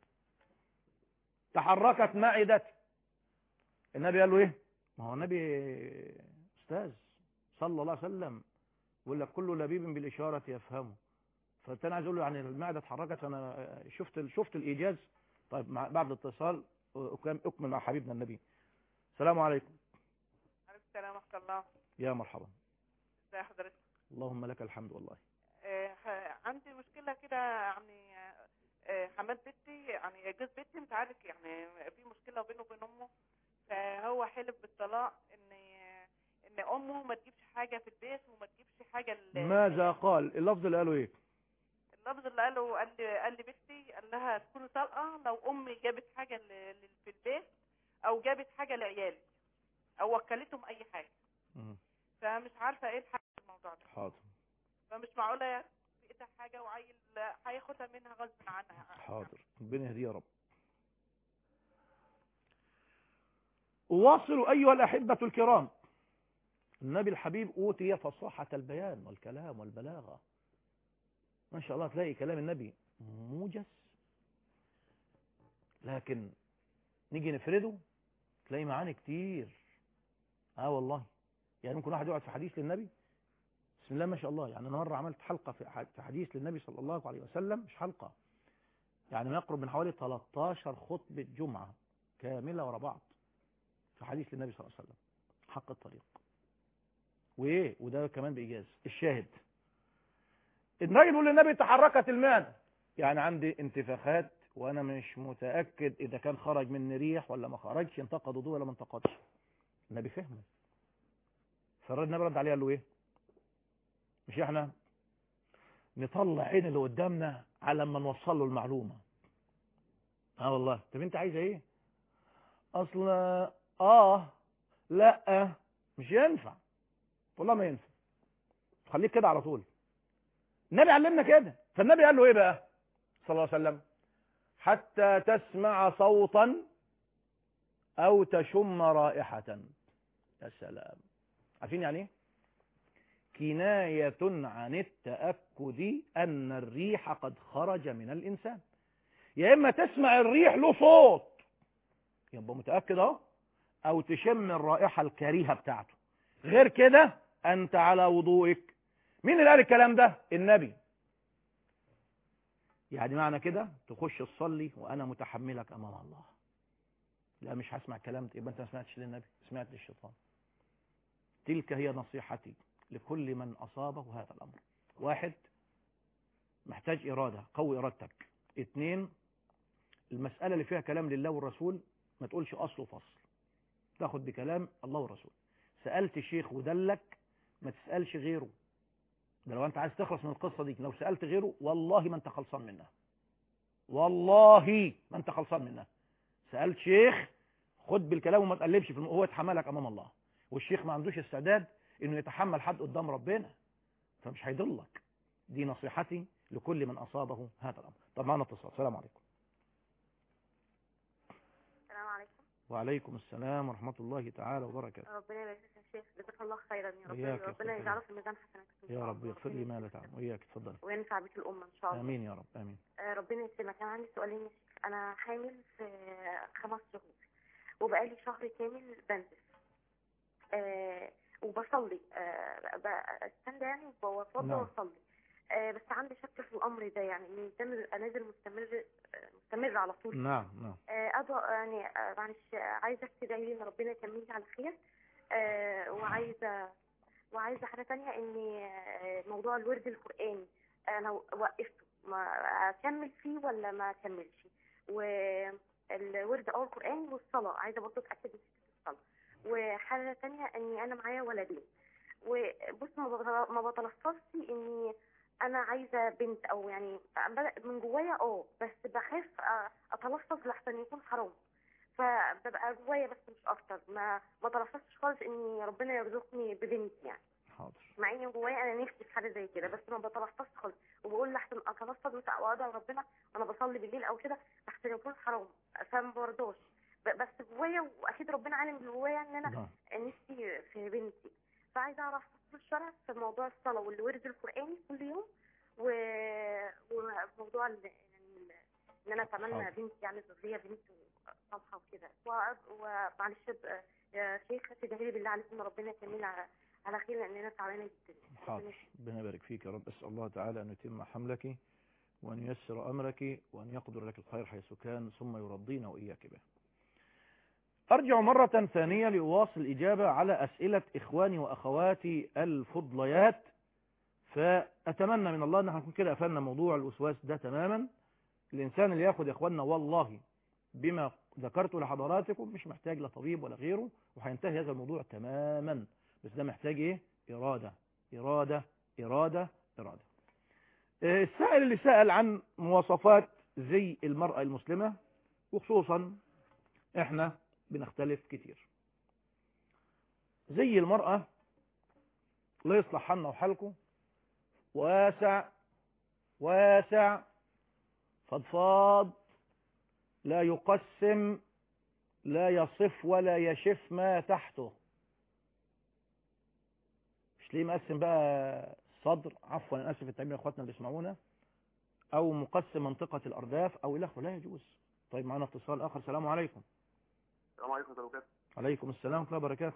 تحركت معدتي النبي قال له ايه ما هو النبي استاذ صلى الله عليه وسلم يقول لك كل لبيب بالاشاره يفهمه فانا عايز اقول له يعني المعده اتحركت فانا شفت شفت الايجاز طيب مع بعد الاتصال اكمل مع حبيبنا النبي السلام عليكم عليكم السلام ورحمه الله يا مرحبا ازي حضرتك اللهم لك الحمد والله آه عندي مشكله كده يعني آه حماد بنتي يعني جوز بنتي مش عارف يعني في مشكله بينه وبين امه فهو حلف بالطلاق ان ان امه ما تجيبش حاجه في البيت وما تجيبش حاجه ماذا قال اللفظ اللي قاله ايه اللفظ اللي قاله قال لي قال لي بنتي قال لها تكوني طلقه لو امي جابت حاجه في البيت او جابت حاجه لعيالي او وكلتهم اي حاجه مم. فمش عارفه ايه الحل في الموضوع ده حاضر فمش معقوله يعني في ايدها حاجه وعيل هياخدها منها غصب عنها حاضر ربنا يهديه يا رب واصلوا ايها الاحبه الكرام النبي الحبيب اوتي فصاحه البيان والكلام والبلاغه ما شاء الله تلاقي كلام النبي موجز لكن نيجي نفرده تلاقي معاني كتير اه والله يعني ممكن واحد يقعد في حديث للنبي بسم الله ما شاء الله يعني انا مره عملت حلقه في حديث للنبي صلى الله عليه وسلم مش حلقه يعني ما يقرب من حوالي 13 خطبه جمعه كامله ورا بعض في حديث للنبي صلى الله عليه وسلم حق الطريق وايه وده كمان بايجاز الشاهد الراجل يقول للنبي تحركت المعده يعني عندي انتفاخات وانا مش متاكد اذا كان خرج مني ريح ولا ما خرجش انتقد وضوء ولا ما انتقدش النبي فهمه فالراجل النبي رد عليه قال له ايه مش احنا نطلع عين اللي قدامنا على ما نوصل له المعلومه اه والله طب انت عايزه ايه اصل اه لا مش ينفع والله ما ينفع خليك كده على طول النبي علمنا كده فالنبي قال له ايه بقى صلى الله عليه وسلم حتى تسمع صوتا او تشم رائحة يا سلام عارفين يعني ايه كناية عن التأكد أن الريح قد خرج من الإنسان يا إما تسمع الريح له صوت يبقى متأكد اهو أو تشم الرائحة الكريهة بتاعته غير كده أنت على وضوئك مين اللي قال الكلام ده النبي يعني معنى كده تخش تصلي وأنا متحملك أمام الله لا مش هسمع الكلام ده يبقى أنت ما سمعتش للنبي سمعت للشيطان تلك هي نصيحتي لكل من أصابه هذا الأمر واحد محتاج إرادة قوي إرادتك اتنين المسألة اللي فيها كلام لله والرسول ما تقولش أصل وفصل تاخد بكلام الله والرسول سألت شيخ ودلك ما تسألش غيره ده لو أنت عايز تخلص من القصة دي لو سألت غيره والله ما أنت خلصان منها والله ما أنت خلصان منها سألت شيخ خد بالكلام وما تقلبش في الم... هو يتحملك أمام الله والشيخ ما عندوش استعداد انه يتحمل حد قدام ربنا فمش هيضلك دي نصيحتي لكل من اصابه هذا الامر طب معنا اتصال السلام عليكم السلام عليكم وعليكم السلام ورحمة الله تعالى وبركاته ربنا يبارك فيك يا شيخ جزاك الله خيرا يا رب وإياك يا ربنا أستاذ يجعله في ميزان حسناتك إن يا شاء رب الله. يغفر لي ما لا تعلم وإياك اتفضل وينفع بك الامه ان شاء الله آمين يا رب آمين آه، ربنا يسلمك انا عندي سؤالين يا شيخ انا حامل في خمس شهور وبقالي شهر كامل بنزف آه وبصلي آه بستنى يعني وبوضى نعم. واصلي آه بس عندي شك في الامر ده يعني ان الدم بيبقى نازل مستمر آه، مستمر على طول نعم نعم آه، أبا يعني آه، معلش آه، عايزة تدعي لي إن ربنا يكملني على خير آه، وعايزة وعايزة حاجة تانية إن آه، موضوع الورد القرآني أنا وقفته ما أكمل فيه ولا ما أكملش والورد أو القرآني والصلاة عايزة برضه أتأكد من فكرة الصلاة وحاجة تانية إني أنا معايا ولدين وبص ما بتل- ما بتلفظش إني أنا عايزة بنت أو يعني بدأ من جوايا أه بس بخاف آه، اتلفظ لحسن يكون حرام فببقى جوايا بس مش اكتر ما ما تلفظتش خالص ان ربنا يرزقني ببنت يعني حاضر مع ان جوايا انا نفسي في حاجه زي كده بس ما بتلفظش خالص وبقول لحسن اتلفظ مثلا او ادعي ربنا وانا بصلي بالليل او كده لحسن يكون حرام فما برضاش ب- بس جوايا واكيد ربنا عالم اللي جوايا ان انا نعم نفسي في بنتي فعايزه اعرف تفصيل الشرع في موضوع الصلاه والورد القراني كل يوم و... وموضوع ال... يعني ال... ان انا اتمنى حاضر. بنتي يعني ذريه بنت صالحه وكده و- ومعلش ب- يا شيخ تدعي لي بالله عليك ان ربنا يكملنا على على خير لان انا تعبانه جدا حاضر ربنا يبارك فيك يا رب أسأل الله تعالى أن يتم حملك وأن ييسر أمرك وأن يقدر لك الخير حيث كان ثم يرضينا وإياك به أرجع مرة ثانية لأواصل الإجابة على أسئلة إخواني وأخواتي الفضليات فأتمنى من الله أن احنا نكون كده قفلنا موضوع الوسواس ده تماما الإنسان اللي ياخد يا إخواننا والله بما ذكرته لحضراتكم مش محتاج لا طبيب ولا غيره وهينتهي هذا الموضوع تماما بس ده محتاج إيه إرادة إرادة إرادة إرادة آه، السائل اللي سأل عن مواصفات زي المرأة المسلمة وخصوصا احنا بنختلف كتير زي المرأة لا يصلح حالنا وحالكم واسع واسع فضفاض لا يقسم لا يصف ولا يشف ما تحته مش ليه مقسم بقى الصدر عفوا انا اسف التعبير يا اخواتنا اللي بيسمعونا او مقسم منطقة الارداف او الى اخره لا يجوز طيب معنا اتصال اخر السلام عليكم السلام عليكم ورحمة الله وبركاته عليكم السلام ورحمة الله وبركاته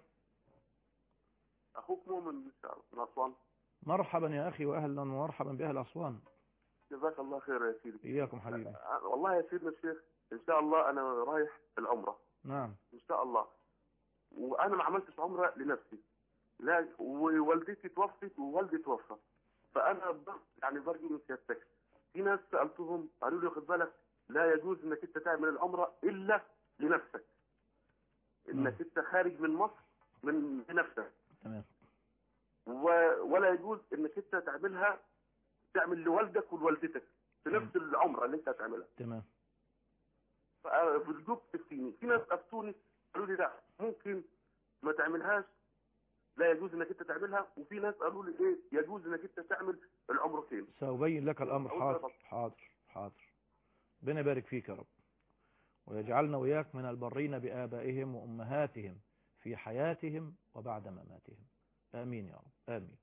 أخوك مؤمن من من أسوان مرحبا يا اخي واهلا ومرحبا باهل اسوان جزاك الله خير يا سيدي اياكم حبيبي أه، والله يا سيدنا الشيخ إن شاء الله أنا رايح العمرة نعم إن شاء الله وأنا ما عملتش عمرة لنفسي لا ووالدتي توفت ووالدي توفى فأنا ب- يعني برجو من سيادتك في ناس سألتهم قالوا لي خد بالك لا يجوز إنك أنت تعمل العمرة إلا لنفسك إنك أنت خارج من مصر من لنفسك تمام و- ولا يجوز انك انت تعملها تعمل لوالدك ولوالدتك في نفس العمره اللي انت هتعملها تمام فبرجوك تفتيني في ناس افتوني قالوا لي لا ممكن ما تعملهاش لا يجوز انك انت تعملها وفي ناس قالوا لي ايه يجوز انك انت تعمل العمرتين سأبين لك الأمر أول حاضر مرة. حاضر حاضر ربنا يبارك فيك يا رب ويجعلنا وإياك من البرين بآبائهم وأمهاتهم في حياتهم وبعد مماتهم آمين يا رب آمين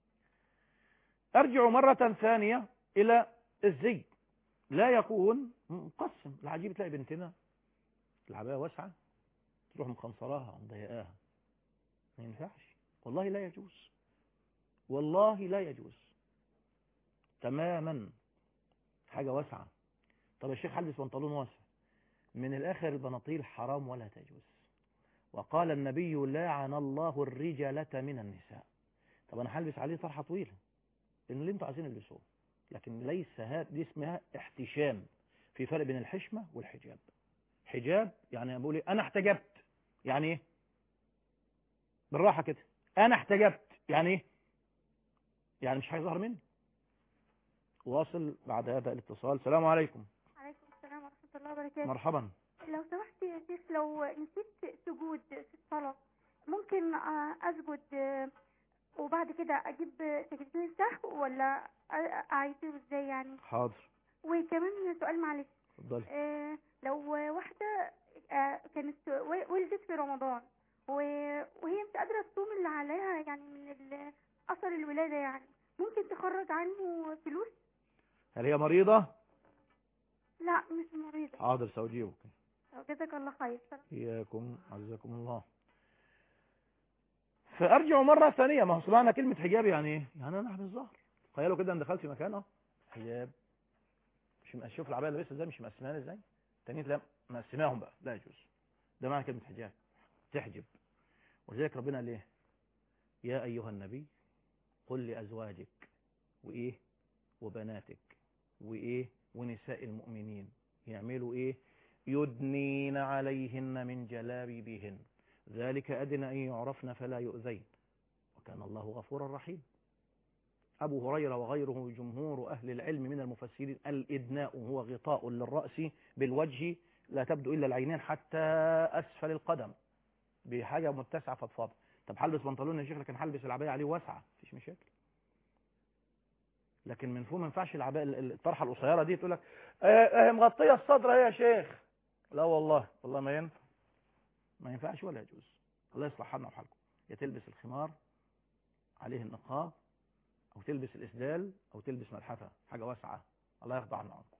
أرجع مرة ثانية إلى الزي لا يكون مقسم العجيب تلاقي بنتنا العباية واسعة تروح مخنصراها ومضيقاها ما ينفعش والله لا يجوز والله لا يجوز تماما حاجة واسعة طب الشيخ هلبس بنطلون واسع من الآخر البناطيل حرام ولا تجوز وقال النبي لعن الله الرجالة من النساء طب أنا هلبس عليه طرحة طويلة لأن اللي انتوا عايزين البسوه لكن ليس هذا دي اسمها احتشام في فرق بين الحشمة والحجاب حجاب يعني بقول ايه انا احتجبت يعني ايه بالراحة كده انا احتجبت يعني ايه يعني مش هيظهر مني واصل بعد هذا الاتصال السلام عليكم عليكم السلام ورحمة الله وبركاته مرحبا لو سمحت يا شيخ لو نسيت سجود في الصلاة ممكن آه، أسجد آه، وبعد كده أجيب سجدتين السهو ولا أ- أعيده إزاي يعني حاضر وكمان سؤال معلش اتفضلي آه، لو واحدة آه، كانت و- ولدت في رمضان و- وهي مش قادرة تصوم اللي عليها يعني من ال- أثر الولادة يعني ممكن تخرج عنه فلوس؟ هل هي مريضة لا مش مريضة حاضر سأجيبك جزاك الله خير إياكم عزكم الله فأرجع مرة ثانية ما هو سمعنا كلمة حجاب يعني إيه؟ يعني أنا أحمي الظهر تخيلوا كده أنا دخلت في مكان أه حجاب مش مقس- شوف العباية اللي لابسها ازاي مش مقسمها ازاي تانيين تلاقي مقسماهم بقى لا يجوز ده معنى كلمة حجاب تحجب ولذلك ربنا قال ايه يا أيها النبي قل لأزواجك وإيه وبناتك وإيه ونساء المؤمنين يعملوا إيه يدنين عليهن من جلابيبهن ذلك أدنى أن يعرفن فلا يؤذين وكان الله غفورا رحيما أبو هريرة وغيره جمهور أهل العلم من المفسرين الإدناء هو غطاء للرأس بالوجه لا تبدو إلا العينين حتى أسفل القدم بحاجة متسعة فضفاضة طب هلبس بنطلون يا شيخ لكن هلبس العباية عليه واسعة مفيش مشاكل لكن من فوق ما ينفعش العباية الطرحة القصيرة دي تقول لك اه مغطية الصدر اهي يا شيخ لا والله والله ما ينفع ما ينفعش ولا يجوز الله يصلح حالنا وحالكم يا تلبس الخمار عليه النقاب او تلبس الاسدال او تلبس ملحفة حاجة واسعة الله يرضى عنا عنكم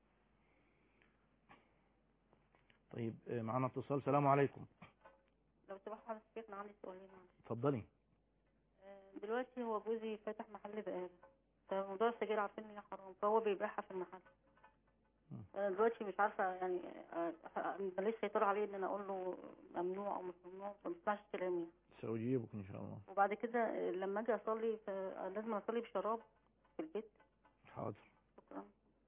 طيب اه معنا اتصال السلام عليكم لو سمحت حضرتك شيخنا عندي سؤالين معلش. اتفضلي آه، دلوقتي هو جوزي فاتح محل بقالة فموضوع السجاير عارفين ان هي حرام فهو بيبيعها في المحل انا دلوقتي مش عارفه يعني آه، آه، ماليش سيطره عليه ان انا اقول له ممنوع او مش ممنوع فما بيسمعش كلامي سأجيبك إن شاء الله وبعد كده آه، لما اجي اصلي فلازم اصلي بشراب في البيت حاضر شكرا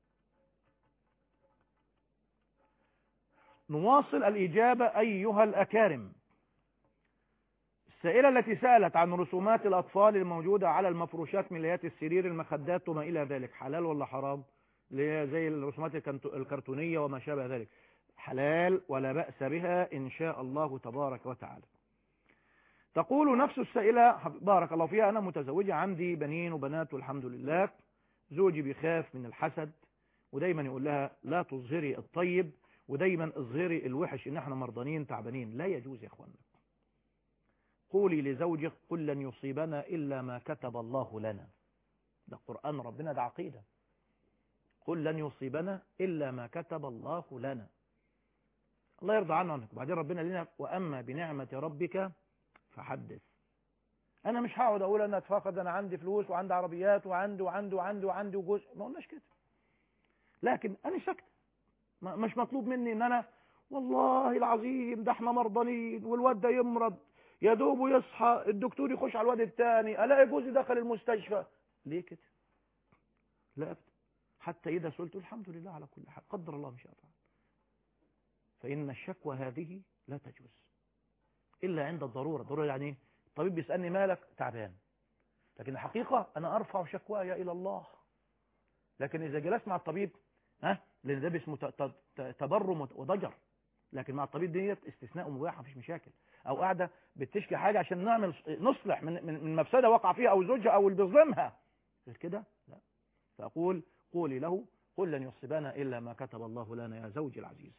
نواصل الإجابة أيها الأكارم السائلة التي سألت عن رسومات الأطفال الموجودة على المفروشات من ليات السرير المخدات وما إلى ذلك حلال ولا حرام اللي هي زي الرسومات الكنت- الكرتونية وما شابه ذلك حلال ولا بأس بها إن شاء الله تبارك وتعالى تقول نفس السائلة حف- بارك الله فيها أنا متزوجة عندي بنين وبنات والحمد لله زوجي بيخاف من الحسد ودايما يقول لها لا تظهري الطيب ودايما اظهري الوحش ان احنا مرضانين تعبانين لا يجوز يا اخوانا قولي لزوجك قل لن يصيبنا الا ما كتب الله لنا ده قرآن ربنا ده عقيدة قل لن يصيبنا الا ما كتب الله لنا الله يرضى عنه عنك وبعدين ربنا لنا واما بنعمة ربك فحدث انا مش هقعد اقول انا اتفقد انا عندي فلوس وعندي عربيات وعندي وعندي وعندي وعندي وجزء ما قلناش كده لكن انا ساكت ما- مش مطلوب مني ان انا والله العظيم ده احنا مرضانين والواد ده يمرض يا دوب يصحى الدكتور يخش على الواد الثاني الاقي جوزي دخل المستشفى ليه كده لا ابدا حتى اذا سئلت الحمد لله على كل حال قدر الله ما شاء فعل فان الشكوى هذه لا تجوز الا عند الضروره الضروره يعني ايه الطبيب بيسالني مالك تعبان لكن الحقيقه انا ارفع شكواي الى الله لكن اذا جلست مع الطبيب ها لان ده اسمه ت- ت- ت- تبرم وت- وضجر لكن مع الطبيب ديت استثناء ومباح مفيش مشاكل او قاعده بتشكي حاجه عشان نعمل نصلح من من من مفسده وقع فيها او زوجها او اللي بيظلمها غير كده لا فاقول قولي له قل لن يصيبنا الا ما كتب الله لنا يا زوجي العزيز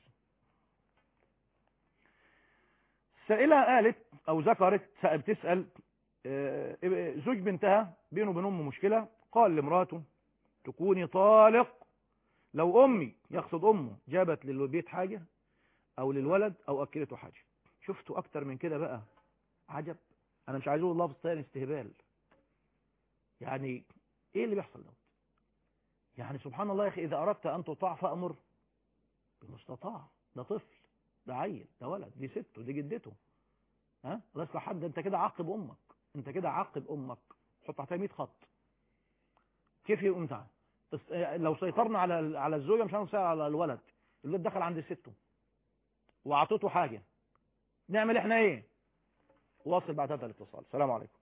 سائله قالت او ذكرت بتسال آه، زوج بنتها بينه وبين امه مشكله قال لمراته تكوني طالق لو امي يقصد امه جابت للبيت حاجه او للولد او اكلته حاجه شفتوا اكتر من كده بقى عجب انا مش عايز اقول لفظ تاني استهبال يعني ايه اللي بيحصل ده يعني سبحان الله يا اخي اذا اردت ان تطاع فامر بالمستطاع ده طفل ده عيل ده ولد دي سته دي جدته ها الله يصلح حد انت كده عاقب امك انت كده عاقب امك حط تحتها 100 خط كيف يقوم تعالى بس لو سيطرنا على على الزوجه مش هنسيطر على الولد الولد دخل عند سته واعطيته حاجه نعمل احنا ايه واصل بعد هذا الاتصال السلام عليكم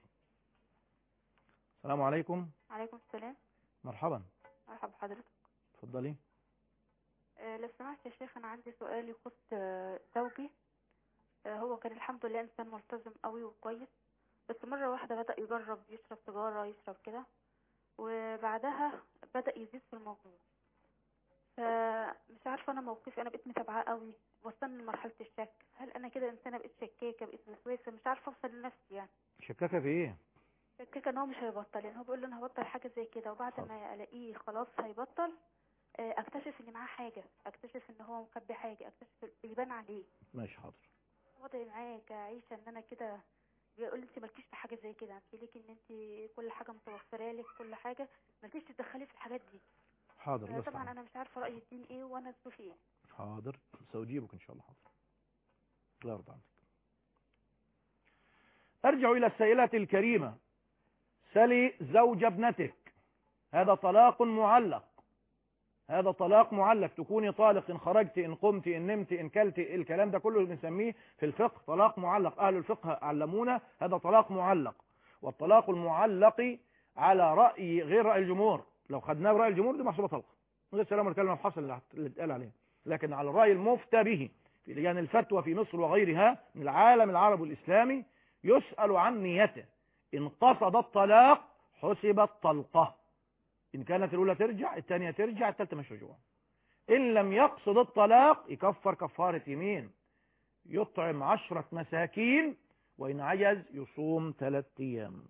السلام عليكم عليكم السلام مرحبا مرحبا بحضرتك اتفضلي آه، لو سمحت يا شيخ انا عندي سؤال يخص آه، زوجي آه، هو كان الحمد لله انسان ملتزم قوي وكويس بس مره واحده بدا يجرب يشرب سيجاره يشرب كده وبعدها بدا يزيد في الموضوع فمش عارفه انا موقفي انا بقيت متابعاه قوي وصلني لمرحله الشك هل انا كده انسانه بقيت شكاكه بقيت وسواسه مش عارفه اوصل لنفسي يعني شكاكه في ايه شكاكه ان هو مش هيبطل يعني هو بيقول لي انا هبطل حاجه زي كده وبعد ما الاقيه خلاص هيبطل آه، اكتشف ان معاه حاجه اكتشف ان هو مخبي حاجه اكتشف يبان عليه ماشي حاضر وضعي معاه كعيشه ان انا كده بيقول لي انت مالكيش في حاجه زي كده انت ليك ان انت كل حاجه متوفره لك كل حاجه مالكيش تتدخلي في الحاجات دي حاضر آه، بس طبعا انا مش عارفه راي الدين ايه وانا ظروفي ايه حاضر سأجيبك إن شاء الله حاضر الله يرضى عنك أرجع إلى السائلة الكريمة سلي زوج ابنتك هذا طلاق معلق هذا طلاق معلق تكوني طالق إن خرجت إن قمت إن نمت إن كلت الكلام ده كله بنسميه في الفقه طلاق معلق أهل الفقه علمونا هذا طلاق معلق والطلاق المعلق على رأي غير رأي الجمهور لو خدناه برأي الجمهور دي محسوبة طلقة من غير سلام الكلمة الحصل اللي اللي اتقال عليه لكن على الرأي المفتى به في لجان الفتوى في مصر وغيرها من العالم العربي الإسلامي يسأل عن نيته إن قصد الطلاق حسبت طلقة إن كانت الأولى ترجع الثانية ترجع الثالثة مش رجوع إن لم يقصد الطلاق يكفر كفارة يمين يطعم عشرة مساكين وإن عجز يصوم ثلاثة أيام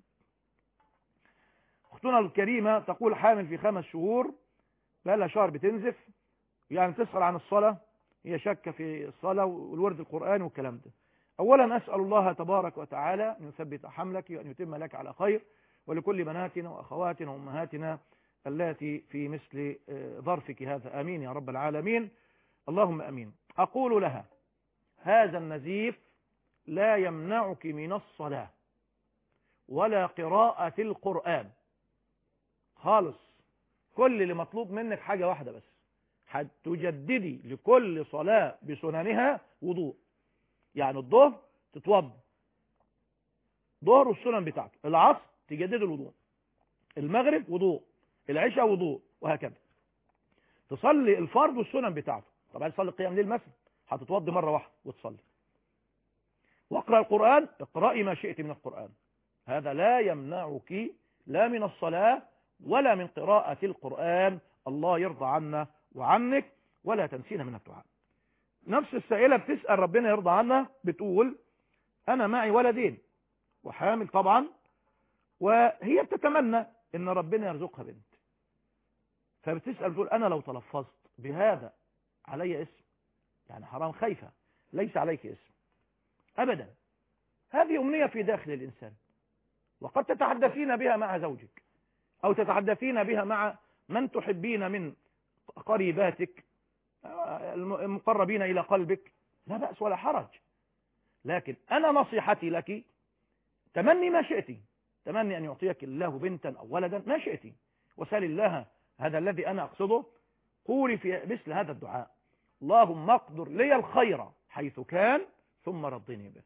أختنا الكريمة تقول حامل في خمس شهور بقى لها شهر بتنزف يعني تسأل عن الصلاة هي شاكة في الصلاة والورد القرآن والكلام ده أولا أسأل الله تبارك وتعالى أن يثبت حملك وأن يتم لك على خير ولكل بناتنا وأخواتنا وأمهاتنا التي في مثل آه، ظرفك هذا آمين يا رب العالمين اللهم أمين أقول لها هذا النزيف لا يمنعك من الصلاة ولا قراءة القرآن خالص كل اللي مطلوب منك حاجة واحدة بس هتجددي لكل صلاة بسننها وضوء يعني الظهر تتوضا ظهر والسنن بتاعته العصر تجدد الوضوء المغرب وضوء العشاء وضوء وهكذا تصلي الفرض والسنن بتاعته طب عايز تصلي قيام ليل مثلا هتتوضي مره واحده وتصلي واقرا القران اقراي ما شئت من القران هذا لا يمنعك لا من الصلاه ولا من قراءه القران الله يرضى عنا وعنك ولا تنسينا من الدعاء نفس السائلة بتسأل ربنا يرضى عنها بتقول أنا معي ولدين وحامل طبعا وهي بتتمنى إن ربنا يرزقها بنت فبتسأل بتقول أنا لو تلفظت بهذا علي اسم يعني حرام خايفة ليس عليك اسم أبدا هذه أمنية في داخل الإنسان وقد تتحدثين بها مع زوجك أو تتحدثين بها مع من تحبين من قريباتك المقربين إلى قلبك لا بأس ولا حرج لكن أنا نصيحتي لك تمني ما شئت تمني أن يعطيك الله بنتا أو ولدا ما شئت وسال الله هذا الذي أنا أقصده قولي في مثل هذا الدعاء اللهم اقدر لي الخير حيث كان ثم رضني به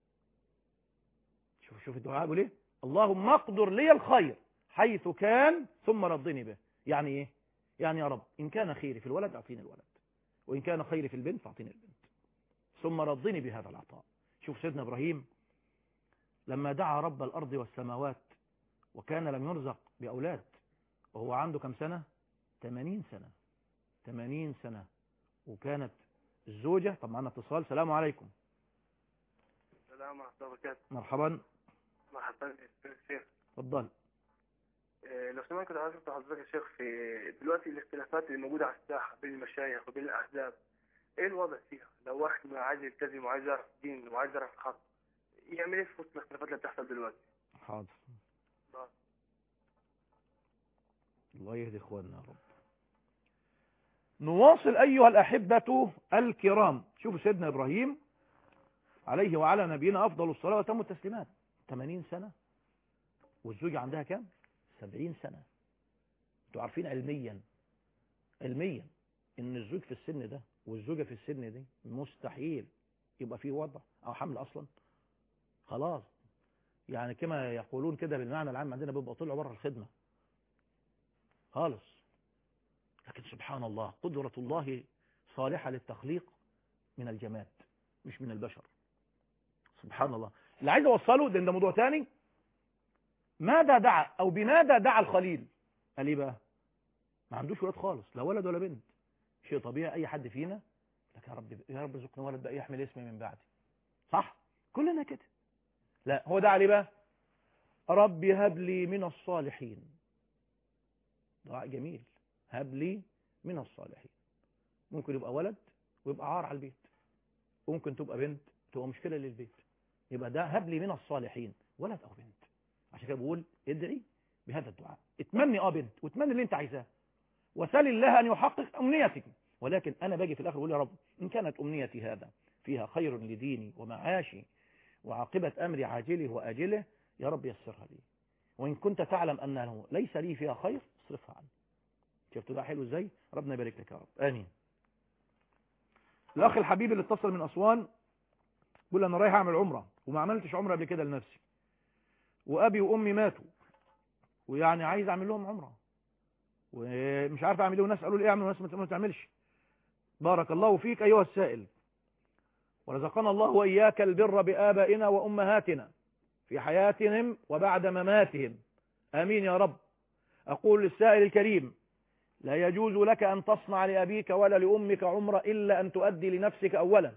شوف شوف الدعاء بيقول ايه اللهم اقدر لي الخير حيث كان ثم رضني به يعني ايه يعني يا رب إن كان خيري في الولد أعطيني الولد وإن كان خيري في البنت فأعطيني البنت ثم رضني بهذا العطاء شوف سيدنا إبراهيم لما دعا رب الأرض والسماوات وكان لم يرزق بأولاد وهو عنده كم سنة 80 سنة 80 سنة وكانت الزوجة طب معنا اتصال سلام عليكم السلام ورحمة الله وبركاته مرحبا مرحبا الشيخ اتفضل آه، لو سمحت كنت عايز اسال حضرتك يا شيخ في دلوقتي الاختلافات اللي موجوده على الساحه بين المشايخ وبين الاحزاب ايه الوضع فيها؟ لو واحد ما عايز يلتزم وعايز يعرف الدين وعايز يعرف الحق يعمل ايه في وسط الاختلافات اللي بتحصل دلوقتي؟ حاضر الله يهدي اخواننا يا رب نواصل ايها الاحبه الكرام شوفوا سيدنا ابراهيم عليه وعلى نبينا افضل الصلاه وتم التسليمات 80 سنه والزوجه عندها كام 70 سنه انتوا عارفين علميا علميا ان الزوج في السن ده والزوجه في السن دي مستحيل يبقى فيه وضع او حمل اصلا خلاص يعني كما يقولون كده بالمعنى العام عندنا بيبقى طلعوا بره الخدمه خالص لكن سبحان الله قدرة الله صالحة للتخليق من الجماد مش من البشر سبحان الله اللي عايز اوصله ده ده موضوع تاني ماذا دعا او بماذا دعا الخليل قال ايه بقى ما عندوش ولاد خالص لا ولد ولا بنت شيء طبيعي اي حد فينا لك يا رب يا رب ارزقنا ولد بقى يحمل اسمي من بعدي صح كلنا كده لا هو دعا ليه بقى رب هب لي من الصالحين دعاء جميل هب لي من الصالحين ممكن يبقى ولد ويبقى عار على البيت وممكن تبقى بنت تبقى مشكلة للبيت يبقى ده هب لي من الصالحين ولد او بنت عشان كده بقول ادعي بهذا الدعاء اتمني اه بنت واتمني اللي انت عايزاه وسل الله ان يحقق امنيتك ولكن انا باجي في الاخر بقول يا رب ان كانت امنيتي هذا فيها خير لديني ومعاشي وعاقبة امري عاجله واجله يا رب يسرها لي وان كنت تعلم انه ليس لي فيها خير اصرفها عني شفت ده حلو ازاي ربنا يبارك لك يا رب امين الاخ الحبيب اللي اتصل من اسوان بيقول انا رايح اعمل عمره وما عملتش عمره قبل كده لنفسي وابي وامي ماتوا ويعني عايز اعمل لهم عمره ومش عارف اعمل ايه والناس قالوا لي ايه اعمل والناس ما تعملش بارك الله فيك ايها السائل ورزقنا الله واياك البر بابائنا وامهاتنا في حياتهم وبعد مماتهم امين يا رب اقول للسائل الكريم لا يجوز لك أن تصنع لأبيك ولا لأمك عمرة إلا أن تؤدي لنفسك أولا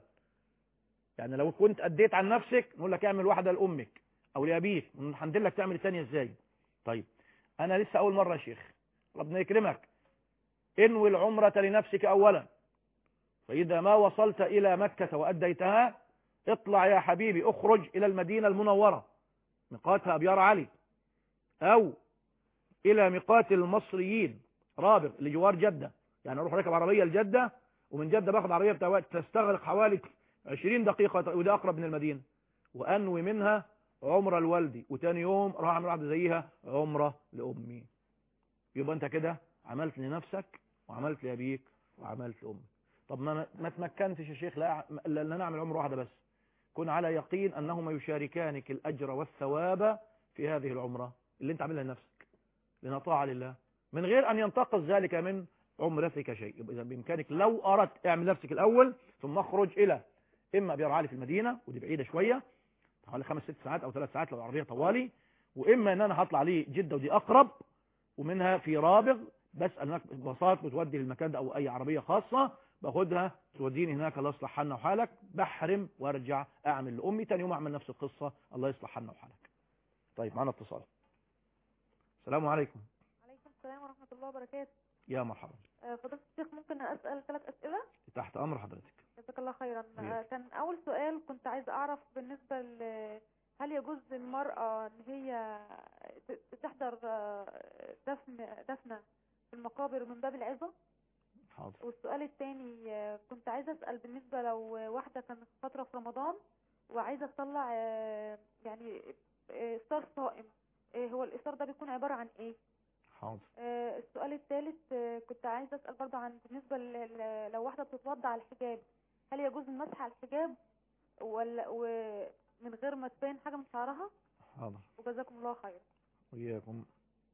يعني لو كنت أديت عن نفسك نقول لك اعمل واحدة لأمك أو لأبيك ونحدد لك تعمل الثانية إزاي طيب أنا لسه أول مرة يا شيخ ربنا يكرمك انوي العمرة لنفسك أولا فإذا ما وصلت إلى مكة وأديتها اطلع يا حبيبي اخرج إلى المدينة المنورة ميقاتها أبيار علي أو إلى ميقات المصريين رابغ لجوار جدة يعني اروح راكب عربية لجدة ومن جدة باخد عربية بتاع تستغرق حوالي 20 دقيقة وده اقرب من المدينة وانوي منها عمرة لوالدي وتاني يوم اروح اعمل واحدة زيها عمرة لامي يبقى انت كده عملت لنفسك وعملت لابيك وعملت لامك طب ما ما تمكنتش يا شيخ لا الا ان انا اعمل عمره واحدة بس كن على يقين انهما يشاركانك الاجر والثواب في هذه العمرة اللي انت عاملها لنفسك لانها طاعة لله من غير أن ينتقص ذلك من عمرتك شيء يبقى إذا بإمكانك لو أردت اعمل نفسك الأول ثم اخرج إلى إما أبيار علي في المدينة ودي بعيدة شوية حوالي خمس ست ساعات أو ثلاث ساعات لو العربية طوالي وإما أن أنا هطلع ليه جدة ودي أقرب ومنها في رابغ بسأل هناك باصات بتودي للمكان ده أو أي عربية خاصة باخدها توديني هناك الله يصلح حالنا وحالك بحرم وارجع أعمل لأمي تاني يوم أعمل نفس القصة الله يصلح حالنا وحالك طيب معنا اتصال السلام عليكم عليكم السلام ورحمة الله وبركاته يا مرحبا آه، فضيلة الشيخ ممكن أسأل ثلاث أسئلة تحت أمر حضرتك جزاك الله خيرا خير. آه، كان أول سؤال كنت عايزة أعرف بالنسبة ل هل يجوز للمرأة إن هي ت- تحضر آه، دفن دفنة في المقابر من باب العظة حاضر والسؤال الثاني آه، كنت عايزة أسأل بالنسبة لو واحدة كانت فترة في رمضان وعايزة تطلع آه، يعني آه، إفطار صائم آه، هو الإفطار ده بيكون عبارة عن إيه؟ حاضر آه، السؤال الثالث آه، كنت عايزة أسأل برضه عن بالنسبة ل- ل- لو واحدة بتتوضع على الحجاب هل يجوز المسح على الحجاب ولا ومن غير ما تبين حاجة من شعرها حاضر وجزاكم الله خير وإياكم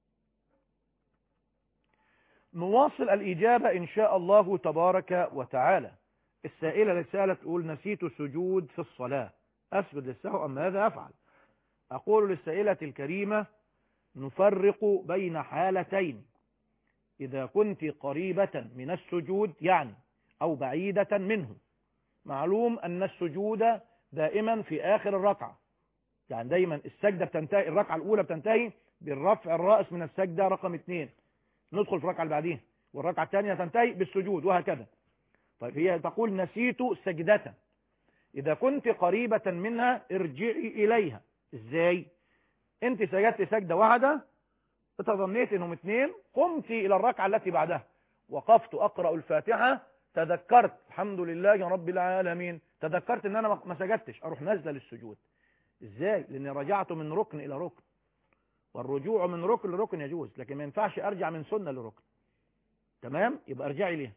نواصل الإجابة إن شاء الله تبارك وتعالى السائلة اللي سألت تقول نسيت سجود في الصلاة أسجد للسهو أم ماذا أفعل أقول للسائلة الكريمة نفرق بين حالتين إذا كنت قريبة من السجود يعني أو بعيدة منه معلوم أن السجود دائما في آخر الركعة يعني دايما السجدة بتنتهي الركعة الأولى بتنتهي بالرفع الرأس من السجدة رقم اثنين ندخل في الركعة اللي بعديها والركعة الثانية تنتهي بالسجود وهكذا طيب هي تقول نسيت سجدة إذا كنت قريبة منها ارجعي إليها إزاي أنت سجدت سجدة واحدة تظنيت أنهم اثنين قمت إلى الركعة التي بعدها وقفت أقرأ الفاتحة تذكرت الحمد لله رب العالمين تذكرت ان انا ما سجدتش اروح نازله للسجود ازاي لاني رجعت من ركن الى ركن والرجوع من ركن لركن يجوز لكن ما ينفعش ارجع من سنه لركن تمام يبقى ارجعي ليها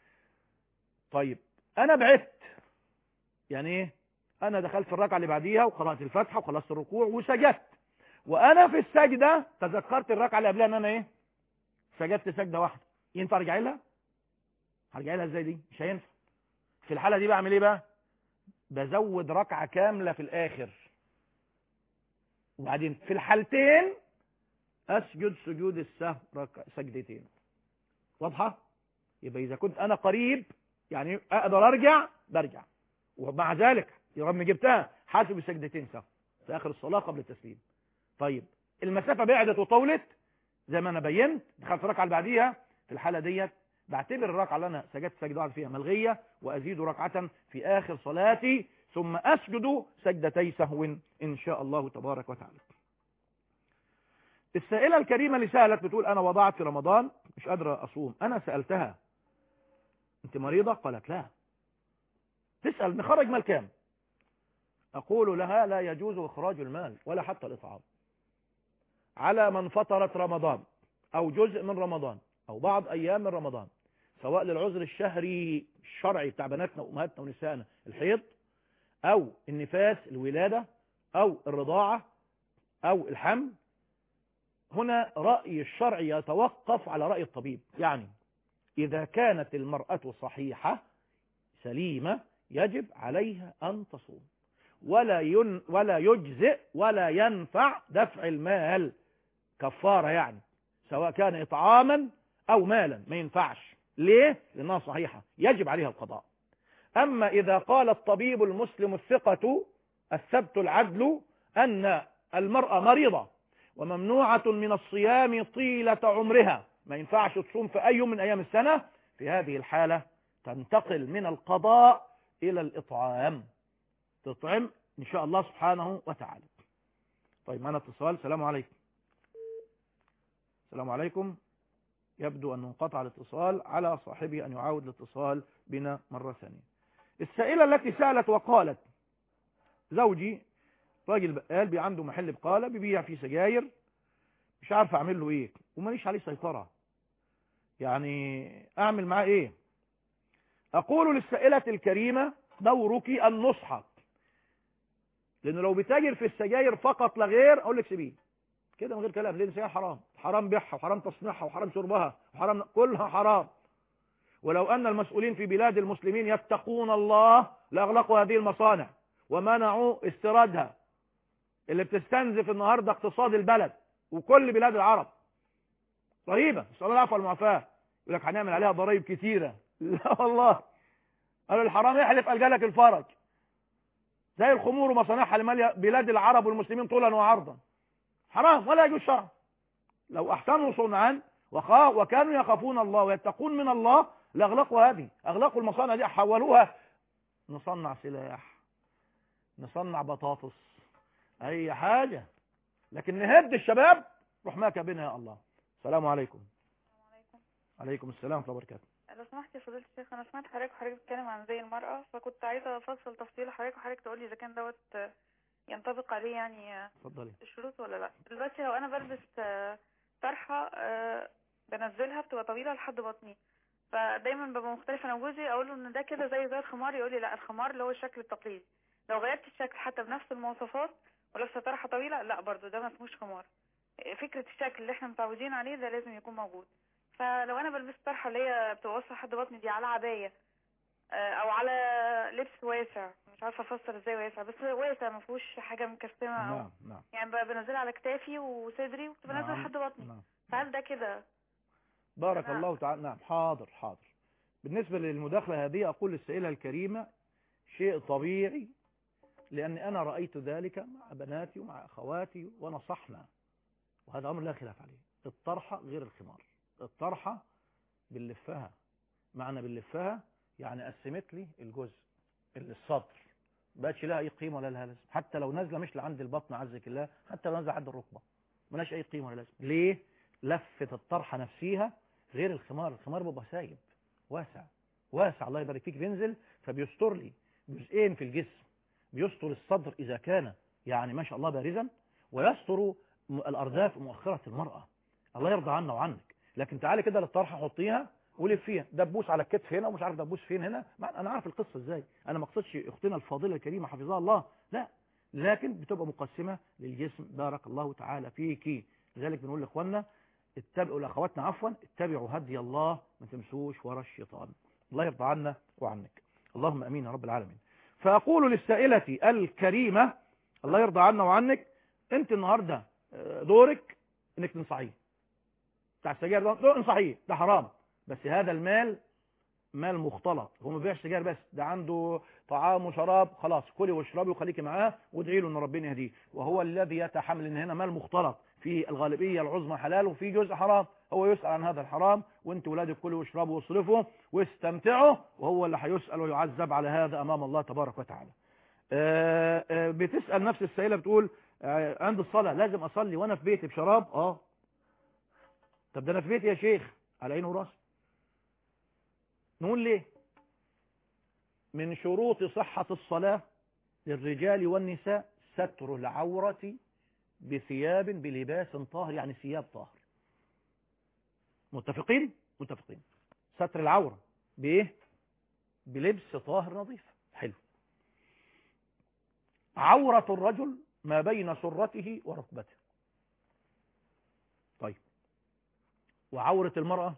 طيب انا بعدت يعني ايه انا دخلت في الركعه اللي بعديها وقرات الفاتحه وخلصت الركوع وسجدت وانا في السجده تذكرت الركعه اللي قبلها ان انا ايه سجدت سجده واحده ينفع ارجع لها هرجع لها ازاي دي مش هينفع في الحالة دي بعمل ايه بقى بزود ركعة كاملة في الاخر وبعدين في الحالتين اسجد سجود السهو ركع سجدتين واضحة يبقى اذا كنت انا قريب يعني اقدر ارجع برجع ومع ذلك رغم جبتها حاسب سجدتين سهو في اخر الصلاة قبل التسليم طيب المسافة بعدت وطولت زي ما انا بينت دخلت الركعة اللي بعديها في الحالة ديت بعتبر الركعة اللي أنا سجدت سجدة واحدة فيها ملغية وأزيد ركعة في آخر صلاتي ثم أسجد سجدتي سهو إن شاء الله تبارك وتعالى السائلة الكريمة اللي سألت بتقول أنا وضعت في رمضان مش قادرة أصوم أنا سألتها أنت مريضة قالت لا تسأل نخرج مال كام أقول لها لا يجوز إخراج المال ولا حتى الإطعام على من فطرت رمضان أو جزء من رمضان أو بعض أيام من رمضان سواء للعذر الشهري الشرعي بتاع بناتنا وأمهاتنا ونسائنا الحيض أو النفاس الولادة أو الرضاعة أو الحمل هنا رأي الشرع يتوقف على رأي الطبيب يعني إذا كانت المرأة صحيحة سليمة يجب عليها أن تصوم ولا ين ولا يجزئ ولا ينفع دفع المال كفارة يعني سواء كان إطعاما أو مالا ما ينفعش ليه؟ لأنها صحيحة يجب عليها القضاء أما إذا قال الطبيب المسلم الثقة الثبت العدل أن المرأة مريضة وممنوعة من الصيام طيلة عمرها ما ينفعش تصوم في أي يوم من أيام السنة في هذه الحالة تنتقل من القضاء إلى الإطعام تطعم إن شاء الله سبحانه وتعالى طيب معنا اتصال السلام عليكم السلام عليكم يبدو أن انقطع الاتصال على صاحبه أن يعاود الاتصال بنا مرة ثانية السائلة التي سألت وقالت زوجي راجل بقال بي عنده محل بقالة بيبيع فيه سجاير مش عارف اعمل له ايه وماليش عليه سيطرة يعني اعمل معاه ايه اقول للسائلة الكريمة دورك النصح لانه لو بتاجر في السجاير فقط لا غير اقول لك سيبيه كده من غير كلام لان السجاير حرام حرام بيعها وحرام تصنيعها وحرام شربها وحرام كلها حرام ولو ان المسؤولين في بلاد المسلمين يتقون الله لاغلقوا هذه المصانع ومنعوا استيرادها اللي بتستنزف النهارده اقتصاد البلد وكل بلاد العرب رهيبه نسال الله العفو والمعافاه يقول لك هنعمل عليها ضرائب كتيره لا والله قالوا الحرام يحلف الجالك الفرج زي الخمور ومصانعها لماليه بلاد العرب والمسلمين طولا وعرضا حرام ولا يجوز شرعا لو احسنوا صنعا وخا وكانوا يخافون الله ويتقون من الله لاغلقوا هذه اغلقوا المصانع دي حولوها نصنع سلاح نصنع بطاطس اي حاجة لكن نهد الشباب روح ماك بنا يا الله السلام عليكم عليكم السلام ورحمه الله وبركاته لو سمحت يا فضيلة الشيخ انا سمعت حضرتك وحضرتك بتتكلم عن زي المرأة فكنت عايزة افصل تفصيل حضرتك وحضرتك تقول لي اذا كان دوت ينطبق عليه يعني اتفضلي الشروط ولا لا دلوقتي لو انا بلبس طرحة بنزلها بتبقى طويلة لحد بطني فدايما ببقى مختلفة انا وجوزي اقول له ان ده كده زي زي الخمار يقول لي لا الخمار اللي هو الشكل التقليدي لو غيرت الشكل حتى بنفس المواصفات ولابسه طرحه طويله لا برضو ده ما اسموش خمار فكره الشكل اللي احنا متعودين عليه ده لازم يكون موجود فلو انا بلبس طرحه اللي هي بتبقى واصله لحد بطني دي على عبايه او على لبس واسع مش عارفه افسر ازاي واسع بس واسع ما فيهوش حاجه مكسمه او نعم نعم يعني بنزلها على كتافي وصدري وبتبقى نازله نعم. لحد بطني نعم. فهل ده كده بارك نعم. الله تعالى نعم حاضر حاضر بالنسبة للمداخلة هذه أقول للسائلة الكريمة شيء طبيعي لأن أنا رأيت ذلك مع بناتي ومع أخواتي ونصحنا وهذا أمر لا خلاف عليه الطرحة غير الخمار الطرحة بنلفها معنى بنلفها يعني قسمت لي الجزء الصدر بقتش لها أي قيمة ولا لها لازمة حتى لو نازلة مش لعند البطن عزك الله حتى لو نازلة عند الركبة ملاش أي قيمة ولا لازمة ليه؟ لفة الطرحة نفسيها غير الخمار الخمار بيبقى سايب واسع واسع الله يبارك فيك بينزل فبيستر لي جزئين في الجسم بيستر الصدر إذا كان يعني ما شاء الله بارزا ويستر الأرداف مؤخرة المرأة الله يرضى عنا وعنك لكن تعالي كده للطرحة حطيها ولف فيها دبوس على الكتف هنا ومش عارف دبوس فين هنا انا عارف القصة ازاي انا ما اقصدش اختنا الفاضلة الكريمة حفظها الله لا لكن بتبقى مقسمة للجسم بارك الله تعالى فيك لذلك بنقول لاخواننا اتبعوا لاخواتنا عفوا اتبعوا هدي الله ما تمسوش ورا الشيطان الله يرضى عنا وعنك اللهم امين يا رب العالمين فاقول للسائلة الكريمة الله يرضى عنا وعنك انت النهاردة دورك انك تنصحيه بتاع السجاير ده دور انصحيه ده حرام بس هذا المال مال مختلط هو ما بيبيعش سجاير بس ده عنده طعام وشراب خلاص كلي واشربي وخليكي معاه وادعي له ان ربنا يهديه وهو الذي يتحمل ان هنا مال مختلط في الغالبيه العظمى حلال وفي جزء حرام هو يسال عن هذا الحرام وانت ولادك كلوا واشربوا واصرفوا واستمتعوا وهو اللي هيسال ويعذب على هذا امام الله تبارك وتعالى آآ آآ بتسال نفس السائله بتقول عند الصلاه لازم اصلي وانا في بيتي بشراب اه طب ده انا في بيتي يا شيخ على عيني وراسي نقول ليه من شروط صحة الصلاة للرجال والنساء ستر العورة بثياب بلباس طاهر يعني ثياب طاهر متفقين متفقين ستر العورة بايه بلبس طاهر نظيف حلو عورة الرجل ما بين سرته وركبته طيب وعورة المرأة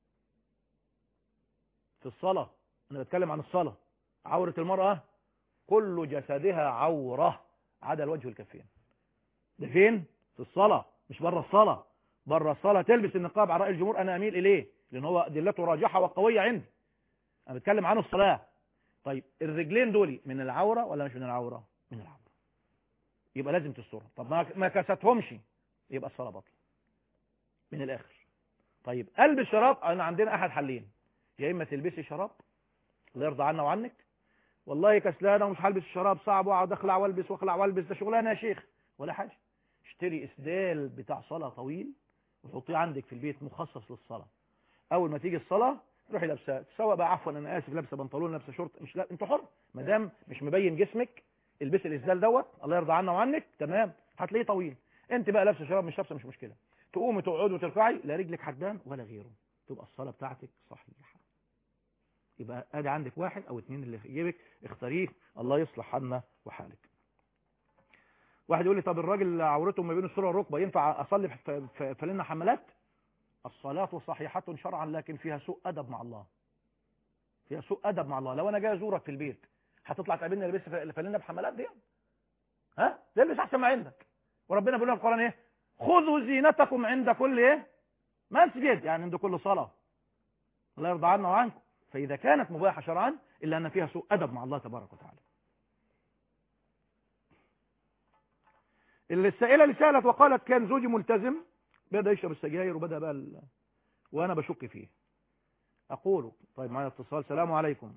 في الصلاة أنا بتكلم عن الصلاة عورة المرأة كل جسدها عورة عدا الوجه والكفين ده فين في الصلاة مش بره الصلاة بره الصلاة تلبس النقاب على رأي الجمهور أنا أميل إليه لأن هو دلته راجحة وقوية عندي أنا بتكلم عن الصلاة طيب الرجلين دول من العورة ولا مش من العورة من العورة يبقى لازم تسترها طب ما ما كستهمش يبقى الصلاة بطل من الآخر طيب البس شراب أنا عندنا أحد حلين يا إما تلبسي شراب الله يرضى عنا وعنك والله كسلانه ومش هلبس الشراب صعب واقعد اخلع والبس واخلع والبس ده شغلانه يا شيخ ولا حاجه اشتري اسدال بتاع صلاه طويل وحطيه عندك في البيت مخصص للصلاه اول ما تيجي الصلاه تروحي لابسه سواء بقى عفوا انا اسف لابسه بنطلون لابسه شورت مش لا انت حر ما دام مش مبين جسمك البسي الاسدال دوت الله يرضى عنا وعنك تمام هتلاقيه طويل انت بقى لابسه شراب مش لابسه مش مشكله تقومي تقعدي وترفعي لا رجلك حدان ولا غيره تبقى الصلاه بتاعتك صحيحه يبقى ادي عندك واحد او اتنين اللي في جيبك اختاريه الله يصلح حالنا وحالك واحد يقول لي طب الراجل اللي عورته ما بين السره والركبه ينفع اصلي في فلنا حملات الصلاه صحيحه شرعا لكن فيها سوء ادب مع الله فيها سوء ادب مع الله لو انا جاي ازورك في البيت هتطلع تقابلني لابس فلنا بحملات دي ها تلبس احسن ما عندك وربنا بيقول لنا في القران ايه خذوا زينتكم عند كل ايه مسجد يعني عند كل صلاه الله يرضى عنا وعنكم فإذا كانت مباحة شرعا إلا أن فيها سوء أدب مع الله تبارك وتعالى السائلة اللي سألت وقالت كان زوجي ملتزم بدأ يشرب السجاير وبدأ بقى ال... وأنا بشك فيه أقول طيب معايا اتصال سلام عليكم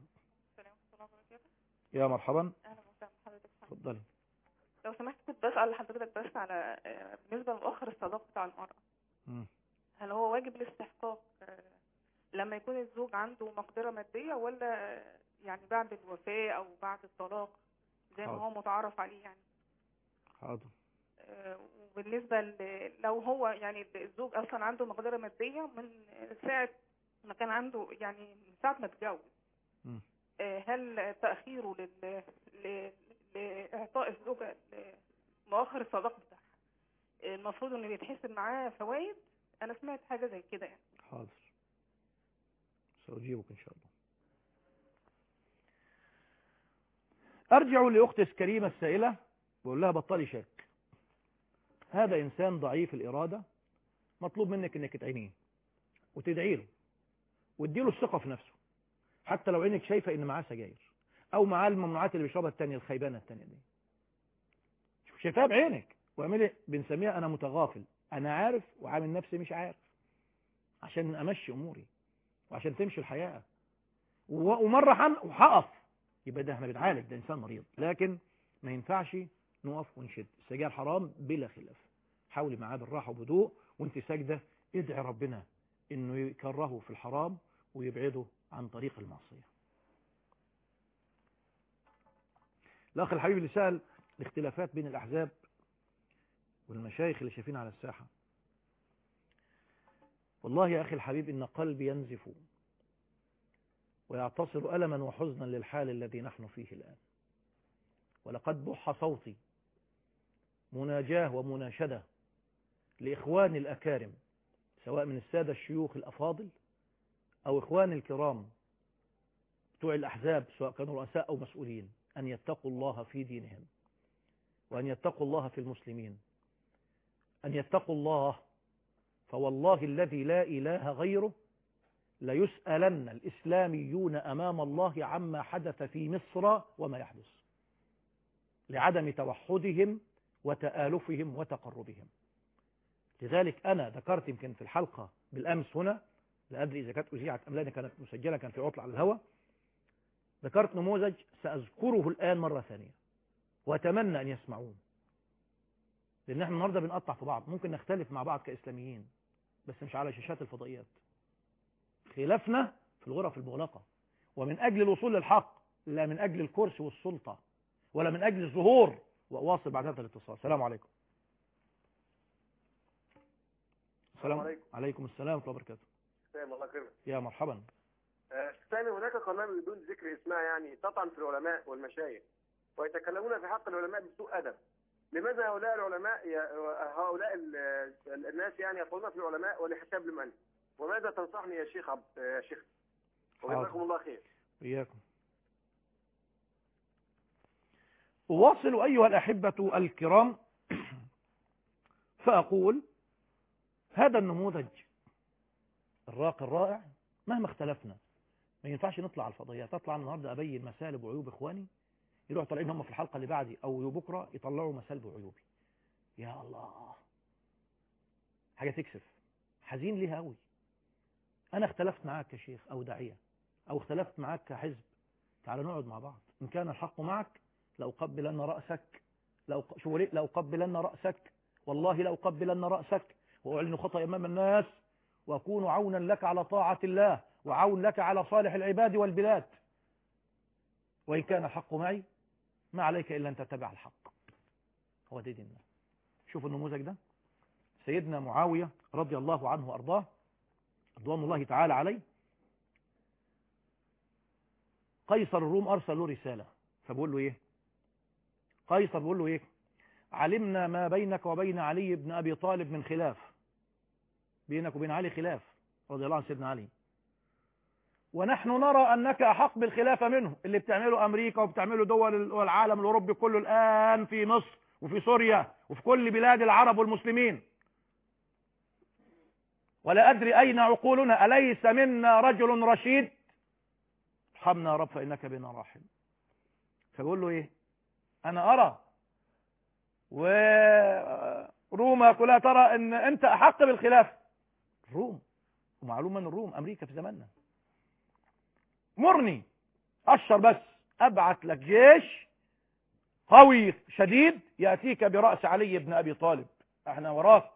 يا مرحبا اهلا وسهلا بحضرتك اتفضلي لو سمحت كنت بسأل حضرتك بس على آه، بالنسبة لمؤخر الصداق بتاع المرأة مم. هل هو واجب الاستحقاق آه، لما يكون الزوج عنده مقدرة مادية ولا آه، يعني بعد الوفاة أو بعد الطلاق زي ما حاضر. هو متعارف عليه يعني حاضر آه، وبالنسبة ل- لو هو يعني الزوج أصلا عنده مقدرة مادية من ساعة ما كان عنده يعني من ساعة ما اتجوز مم. آه، هل تأخيره لل... ل... لإعطاء الزوجة ل- مؤخر الصداق بتاعها آه، المفروض إنه بيتحسب معاه فوائد أنا سمعت حاجة زي كده يعني حاضر سأجيبك إن شاء الله أرجع لأختي الكريمة السائلة بقول لها بطلي شك هذا إنسان ضعيف الإرادة مطلوب منك إنك تعينيه وتدعي له وتديله الثقة في نفسه حتى لو عينك شايفة إن معاه سجاير أو معاه الممنوعات اللي بيشربها التانية الخيبانة التانية دي شايفاها بعينك واعملي بنسميها انا متغافل انا عارف وعامل نفسي مش عارف عشان امشي اموري وعشان تمشي الحياه و- ومره حن- وهقف يبقى ده احنا بنعالج ده انسان مريض لكن ما ينفعش نقف ونشد السجاير حرام بلا خلاف حاولي معاه بالراحه وبهدوء وانت ساجده ادعي ربنا انه يكرهه في الحرام ويبعده عن طريق المعصيه الاخ الحبيب اللي سال الاختلافات بين الاحزاب والمشايخ اللي شايفين على الساحه والله يا اخي الحبيب ان قلبي ينزف ويعتصر ألما وحزنا للحال الذي نحن فيه الآن ولقد بح صوتي مناجاه ومناشدة لإخواني الأكارم سواء من السادة الشيوخ الأفاضل أو إخواني الكرام بتوع الأحزاب سواء كانوا رؤساء أو مسؤولين أن يتقوا الله في دينهم وأن يتقوا الله في المسلمين أن يتقوا الله فوالله الذي لا إله غيره ليسألن الإسلاميون أمام الله عما حدث في مصر وما يحدث لعدم توحدهم وتآلفهم وتقربهم لذلك أنا ذكرت يمكن في الحلقة بالأمس هنا لا أدري إذا كانت أذيعت أم لا كانت مسجلة كان في عطل على الهواء ذكرت نموذج سأذكره الآن مرة ثانية وأتمنى أن يسمعون لأن احنا النهاردة بنقطع في بعض ممكن نختلف مع بعض كإسلاميين بس مش على شاشات الفضائيات خلافنا في الغرف المغلقة ومن أجل الوصول للحق لا من أجل الكرسي والسلطة ولا من أجل الظهور وأواصل بعد هذا الاتصال السلام عليكم السلام عليكم. عليكم السلام ورحمة الله وبركاته سلام الله يكرمك يا مرحبا آه، ثاني هناك قناة بدون ذكر اسمها يعني تطعن في العلماء والمشايخ ويتكلمون في حق العلماء بسوء أدب لماذا هؤلاء العلماء ي... هؤلاء ال... الناس يعني يقولون في العلماء ولحساب لمن وماذا تنصحني يا شيخ عبد يا شيخ وجزاكم الله خير إياكم أواصل أيها الأحبة الكرام فأقول هذا النموذج الراقي الرائع مهما اختلفنا ما ينفعش نطلع على الفضائيات اطلع النهارده ابين مسالب وعيوب اخواني يروحوا طالعين هم في الحلقه اللي بعدي او بكره يطلعوا مسالب وعيوبي يا الله حاجه تكسف حزين ليها قوي انا اختلفت معاك كشيخ او داعيه او اختلفت معاك كحزب تعال نقعد مع بعض ان كان الحق معك لاقبلن راسك لأق... شو ليه لاقبلن راسك والله لاقبلن راسك واعلن خطأ امام الناس واكون عونا لك على طاعه الله وعون لك على صالح العباد والبلاد وان كان الحق معي ما عليك الا ان تتبع الحق هو ده ديننا شوف النموذج ده سيدنا معاويه رضي الله عنه وارضاه رضوان الله تعالى عليه قيصر الروم ارسل له رساله فبقول له ايه قيصر بيقول له ايه علمنا ما بينك وبين علي بن ابي طالب من خلاف بينك وبين علي خلاف رضي الله عن سيدنا علي ونحن نرى انك احق بالخلافه منه اللي بتعمله امريكا وبتعمله دول العالم الاوروبي كله الان في مصر وفي سوريا وفي كل بلاد العرب والمسلمين ولا ادري اين عقولنا اليس منا رجل رشيد ارحمنا يا رب فانك بنا راحم فبقول له ايه انا ارى وروما كلها ترى ان انت احق بالخلافه الروم ومعلوم ان الروم امريكا في زماننا مرني اشر بس ابعت لك جيش قوي شديد ياتيك براس علي بن ابي طالب احنا وراك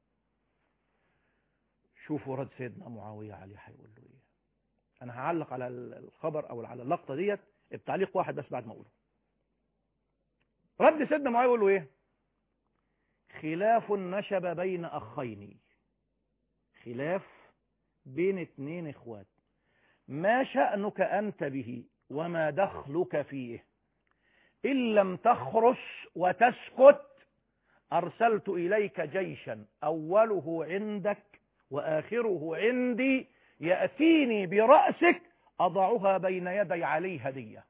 شوفوا رد سيدنا معاويه عليه هيقول له ايه انا هعلق على الخبر او على اللقطه ديت بتعليق واحد بس بعد ما اقوله رد سيدنا معاويه يقول له ايه خلاف نشب بين اخين خلاف بين اتنين اخوات ما شأنك أنت به وما دخلك فيه إن لم تخرش وتسكت أرسلت إليك جيشا أوله عندك وآخره عندي يأتيني برأسك أضعها بين يدي علي هدية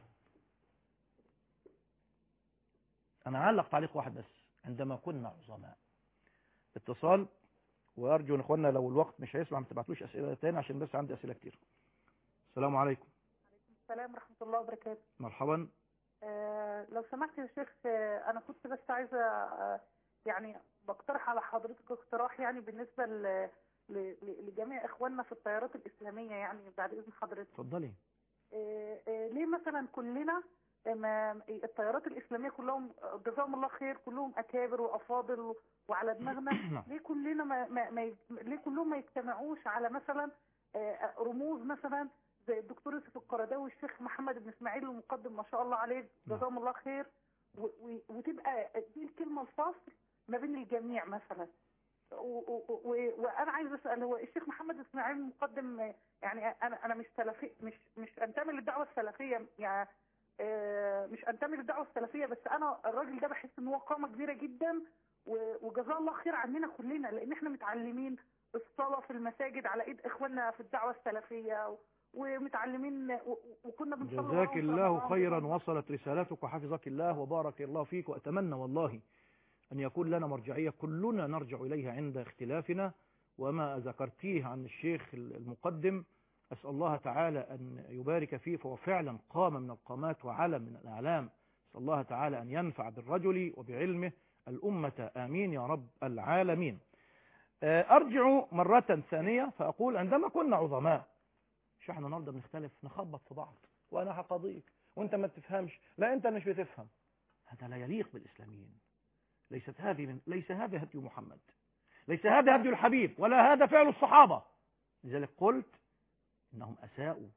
أنا أعلق تعليق واحد بس عندما كنا عظماء اتصال وأرجو أن إخواننا لو الوقت مش هيسمع ما تبعتلوش أسئلة تاني عشان بس عندي أسئلة كتير السلام عليكم السلام ورحمة الله وبركاته مرحبا آه، لو سمحت يا شيخ آه، انا كنت بس عايزه آه، يعني بقترح على حضرتك اقتراح يعني بالنسبه ل- ل- ل- لجميع اخواننا في التيارات الاسلاميه يعني بعد اذن حضرتك اتفضلي آه، آه، ليه مثلا كلنا آه، ما التيارات الاسلاميه كلهم آه، جزاهم الله خير كلهم اكابر وافاضل و- وعلى دماغنا ليه كلنا ما, ما, ما يج- ليه كلهم ما يجتمعوش على مثلا آه، رموز مثلا زي الدكتور يوسف القرداوي والشيخ محمد بن اسماعيل المقدم ما شاء الله عليه جزاهم الله خير و- و- وتبقى دي الكلمه الفاصل ما بين الجميع مثلا و- و- و- وانا عايز اسال هو الشيخ محمد اسماعيل المقدم آه، يعني انا انا مش سلفي مش مش انتمي للدعوه السلفيه يعني آه، مش انتمي للدعوه السلفيه بس انا الراجل ده بحس ان هو قامه كبيره جدا و- وجزاه الله خير عننا كلنا لان احنا متعلمين الصلاه في المساجد على ايد اخواننا في الدعوه السلفيه و- ومتعلمين و- و- وكنا بنصلي جزاك وراهم في الله رمضان. خيرا وصلت رسالتك وحفظك الله وبارك الله فيك وأتمنى والله أن يكون لنا مرجعية كلنا نرجع إليها عند اختلافنا وما ذكرتيه عن الشيخ المقدم أسأل الله تعالى أن يبارك فيه فهو فعلا قام من القامات وعلم من الأعلام أسأل الله تعالى أن ينفع بالرجل وبعلمه الأمة آمين يا رب العالمين آه، أرجع مرة ثانية فأقول عندما كنا عظماء مش احنا النهارده بنختلف نخبط في بعض وانا هقاضيك وانت ما تفهمش لا انت مش بتفهم هذا لا يليق بالاسلاميين ليست هذه من ليس هذا هدي محمد ليس هذا هدي الحبيب ولا هذا فعل الصحابه لذلك قلت انهم اساءوا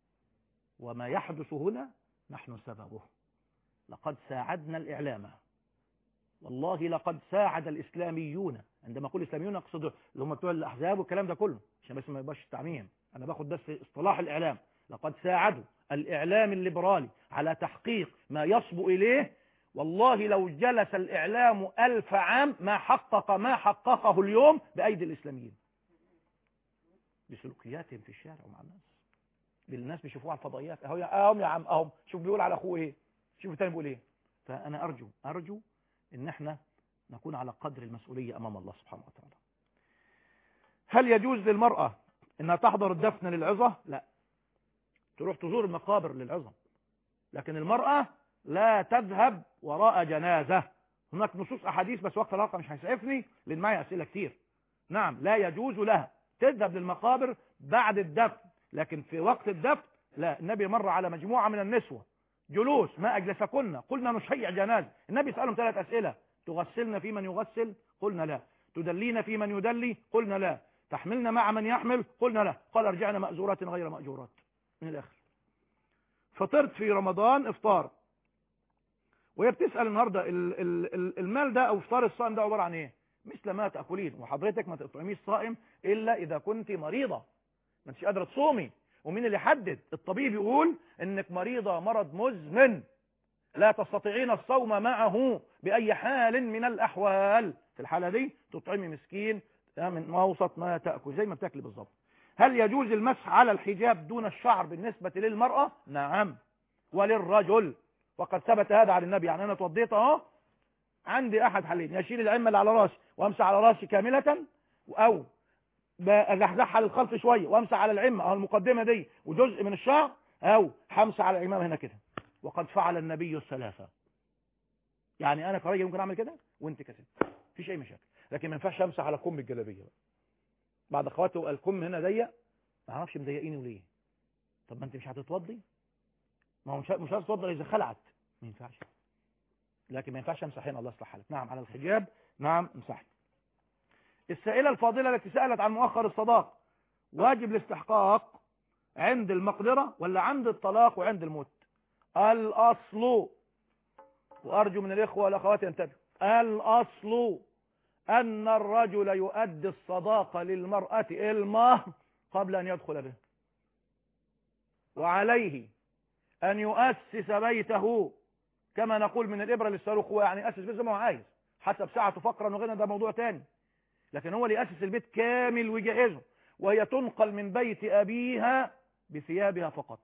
وما يحدث هنا نحن سببه لقد ساعدنا الاعلام والله لقد ساعد الاسلاميون عندما اقول اسلاميون اقصد اللي هم بتوع الاحزاب والكلام ده كله عشان بس ما يبقاش تعميم انا باخد بس اصطلاح الاعلام لقد ساعدوا الاعلام الليبرالي على تحقيق ما يصبو اليه والله لو جلس الاعلام الف عام ما حقق ما حققه اليوم بايدي الاسلاميين بسلوكياتهم في الشارع ومع الناس بالناس بيشوفوه على الفضائيات اهو يا اهم يا عم اهم شوف بيقول على اخوه ايه شوف التاني بيقول ايه فانا ارجو ارجو ان احنا نكون على قدر المسؤوليه امام الله سبحانه وتعالى هل يجوز للمراه انها تحضر الدفن للعظه لا تروح تزور المقابر للعظه لكن المراه لا تذهب وراء جنازه هناك نصوص احاديث بس وقت الحلقه مش هيسعفني لان معي اسئله كتير نعم لا يجوز لها تذهب للمقابر بعد الدفن لكن في وقت الدفن لا النبي مر على مجموعه من النسوه جلوس ما اجلسكن قلنا نشيع جنازه النبي سالهم ثلاث اسئله تغسلن في من يغسل قلنا لا تدلين في من يدلي قلنا لا تحملن مع من يحمل قلنا لا قال ارجعنا مأزورات غير مأجورات من الاخر فطرت في رمضان افطار وهي بتسأل النهاردة ال- ال- ال- المال ده او افطار الصائم ده عبارة عن ايه مثل ما تأكلين وحضرتك ما تطعميش صائم الا اذا كنت مريضة ما انتش قادرة تصومي ومين اللي يحدد الطبيب يقول انك مريضة مرض مزمن لا تستطيعين الصوم معه بأي حال من الأحوال في الحالة دي تطعمي مسكين من اوسط ما تأكل زي ما بتاكلي بالظبط هل يجوز المسح على الحجاب دون الشعر بالنسبة للمرأة نعم وللرجل وقد ثبت هذا على النبي يعني انا اتوضيت اهو عندي احد حلين يشيل العمة اللي على راسي وامسح على راسي كاملة او ازحزحها للخلف شوية وامسح على العمة او المقدمة دي وجزء من الشعر او همسح على العمام هنا كده وقد فعل النبي الثلاثة يعني انا كراجل ممكن اعمل كده وانت كده مفيش اي مشاكل لكن ما ينفعش امسح على كم الجلابيه بقى بعد اخواته الكم هنا ضيق ما اعرفش مضايقيني وليه طب ما انت مش هتتوضي ما هو مش مش هتتوضى اذا خلعت ما ينفعش لكن ما ينفعش امسح هنا الله يصلح حالك نعم على الحجاب نعم امسح السائله الفاضله التي سالت عن مؤخر الصداق واجب الاستحقاق عند المقدره ولا عند الطلاق وعند الموت الاصل وارجو من الاخوه والاخوات ينتبهوا الاصل ان الرجل يؤدي الصداقه للمراه المهر قبل ان يدخل به وعليه ان يؤسس بيته كما نقول من الابره للصاروخ هو يعني اسس بيت زي ما هو عايز حسب ساعته فقرا وغنى ده موضوع تاني لكن هو اللي ياسس البيت كامل ويجهزه وهي تنقل من بيت ابيها بثيابها فقط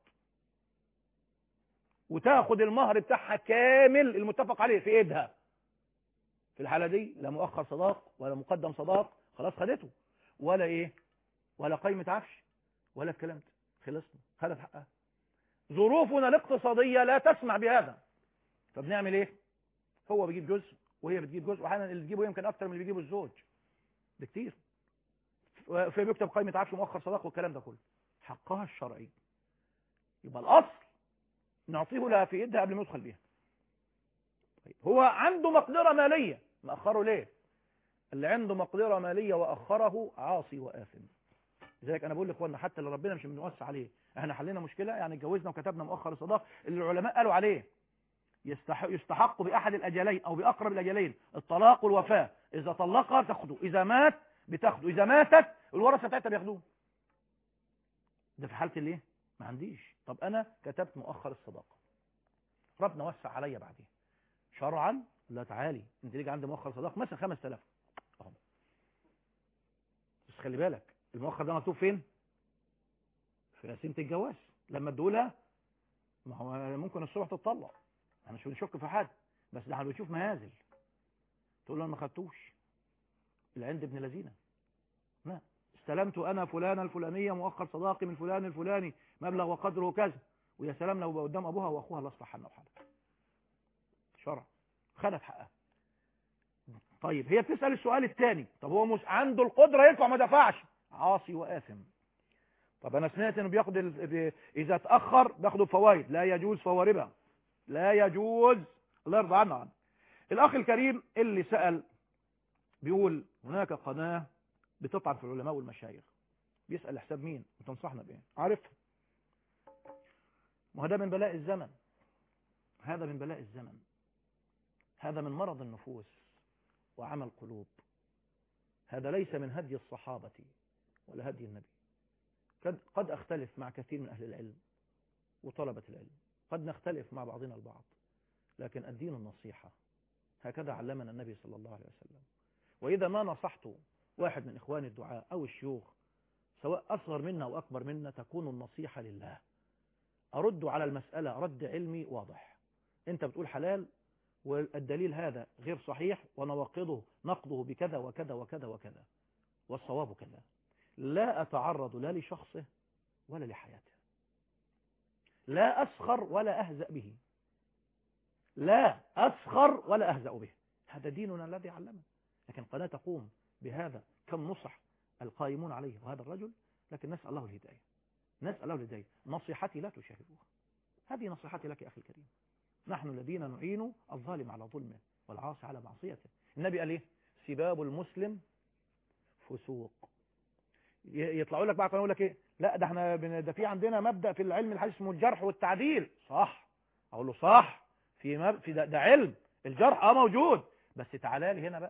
وتاخد المهر بتاعها كامل المتفق عليه في ايدها في الحالة دي لا مؤخر صداق ولا مقدم صداق خلاص خدته ولا ايه ولا قيمة عفش ولا الكلام ده خلصنا خدت حقها ظروفنا الاقتصادية لا تسمع بهذا فبنعمل ايه هو بيجيب جزء وهي بتجيب جزء واحيانا اللي تجيبه يمكن اكتر من اللي بيجيبه الزوج ده كتير في بيكتب قائمه عفش مؤخر صداق والكلام ده كله حقها الشرعي يبقى الاصل نعطيه لها في يدها قبل ما يدخل بيها طيب هو عنده مقدره ماليه مأخره ليه اللي عنده مقدره ماليه واخره عاصي واثم لذلك انا بقول لاخواننا حتى اللي ربنا مش بنوسع عليه احنا حلينا مشكله يعني اتجوزنا وكتبنا مؤخر الصداق اللي العلماء قالوا عليه يستحق, يستحق باحد الاجلين او باقرب الاجلين الطلاق والوفاه اذا طلقها تاخده اذا مات بتاخده اذا ماتت الورثه بتاعتها بياخدوه ده في حاله الايه ما عنديش طب انا كتبت مؤخر الصداقه ربنا وسع عليا بعدين شرعا لا تعالي انت ليك عندي مؤخر صداقه مثلا 5000 اهو بس خلي بالك المؤخر ده مكتوب فين في قسيمه الجواز لما ادولها ما هو ممكن الصبح تتطلق احنا مش بنشك في حد بس ده احنا بنشوف مهازل تقول له انا ما خدتوش العند ابن لذينه لا استلمت انا فلانه الفلانيه مؤخر صداقي من فلان الفلاني مبلغ وقدره كذا ويا سلام لو قدام ابوها واخوها لا اصلح حالنا وحالها شرع خدت حقها طيب هي بتسال السؤال الثاني طب هو مش عنده القدره يدفع ما دفعش عاصي واثم طب انا سمعت انه بياخد ال... اذا اتاخر بياخدوا فوائد لا يجوز فهو ربا لا يجوز الله يرضى عنا عنه الاخ الكريم اللي سال بيقول هناك قناه بتطعن في العلماء والمشايخ بيسال حساب مين وتنصحنا بايه عارف ما ده من بلاء الزمن هذا من بلاء الزمن هذا من مرض النفوس وعمى القلوب هذا ليس من هدي الصحابة ولا هدي النبي قد, قد أختلف مع كثير من أهل العلم وطلبة العلم قد نختلف مع بعضنا البعض لكن الدين النصيحة هكذا علمنا النبي صلى الله عليه وسلم وإذا ما نصحت واحد من إخواني الدعاء أو الشيوخ سواء أصغر منا أو أكبر منا تكون النصيحة لله أرد على المسألة رد علمي واضح أنت بتقول حلال والدليل هذا غير صحيح ونواقضه نقضه بكذا وكذا وكذا وكذا والصواب كذا لا أتعرض لا لشخصه ولا لحياته لا أسخر ولا أهزأ به لا أسخر ولا أهزأ به هذا ديننا الذي علمنا لكن قناة تقوم بهذا كم نصح القائمون عليه وهذا الرجل لكن نسأل الله الهداية نسأل الله الهداية نصيحتي لا تشاهدوها هذه نصيحتي لك أخي الكريم نحن الذين نعين الظالم على ظلمه والعاصي على معصيته النبي قال ايه سباب المسلم فسوق يطلعوا لك بقى يقول لك ايه لا ده احنا ده في عندنا مبدا في العلم الحديث اسمه الجرح والتعديل صح اقول له صح في مب... في ده, ده علم الجرح اه موجود بس تعالى لي هنا بقى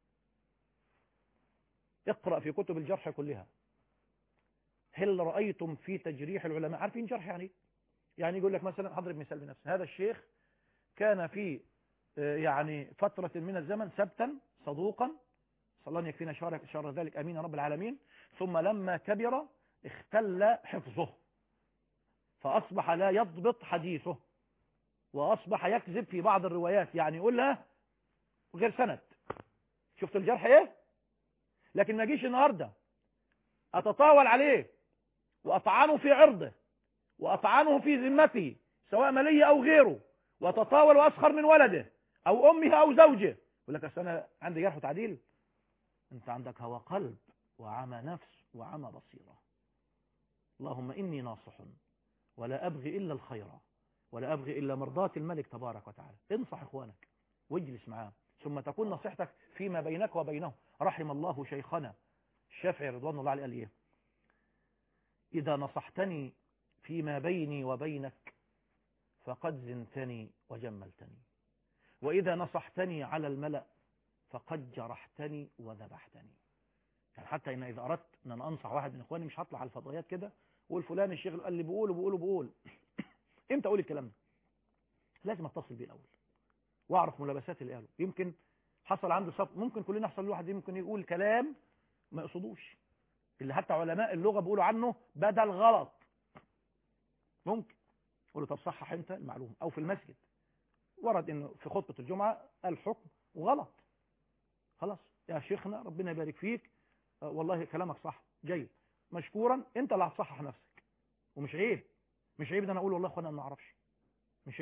اقرا في كتب الجرح كلها هل رايتم في تجريح العلماء عارفين جرح يعني ايه يعني يقول لك مثلا هضرب مثال بنفسي هذا الشيخ كان في يعني فترة من الزمن سبتا صدوقا صلى الله أن يكفينا شر, شر ذلك أمين رب العالمين ثم لما كبر اختل حفظه فأصبح لا يضبط حديثه وأصبح يكذب في بعض الروايات يعني يقولها غير سند شفت الجرح ايه لكن ما جيش النهاردة أتطاول عليه وأطعنه في عرضه وأطعنه في ذمته سواء مالية أو غيره وتطاول وأسخر من ولده أو أمه أو زوجه يقول لك أصل أنا عندي جرح وتعديل أنت عندك هوى قلب وعمى نفس وعمى بصيرة اللهم إني ناصح ولا أبغي إلا الخير ولا أبغي إلا مرضاة الملك تبارك وتعالى انصح إخوانك واجلس معاه ثم تكون نصيحتك فيما بينك وبينه رحم الله شيخنا الشافعي رضوان الله عليه قال ايه إذا نصحتني فيما بيني وبينك فقد زنتني وجملتني وإذا نصحتني على الملأ فقد جرحتني وذبحتني يعني حتى إن إذا أردت أن أنا أنصح واحد من إخواني مش هطلع على الفضائيات كده وقول فلان الشيخ قال لي بقول وبقول وبقول امتى أقول الكلام ده لازم أتصل بيه الأول وأعرف ملابسات اللي قاله يمكن حصل عنده صف ممكن كلنا يحصل له واحد ممكن يقول كلام ما يقصدوش اللي حتى علماء اللغة بيقولوا عنه بدل غلط ممكن يقول له طب صحح انت المعلومة او في المسجد ورد انه في خطبة الجمعة الحكم وغلط خلاص يا شيخنا ربنا يبارك فيك آه والله كلامك صح جيد مشكورا انت اللي هتصحح نفسك ومش عيب مش عيب ان انا اقول والله اخوانا ما اعرفش مش عيب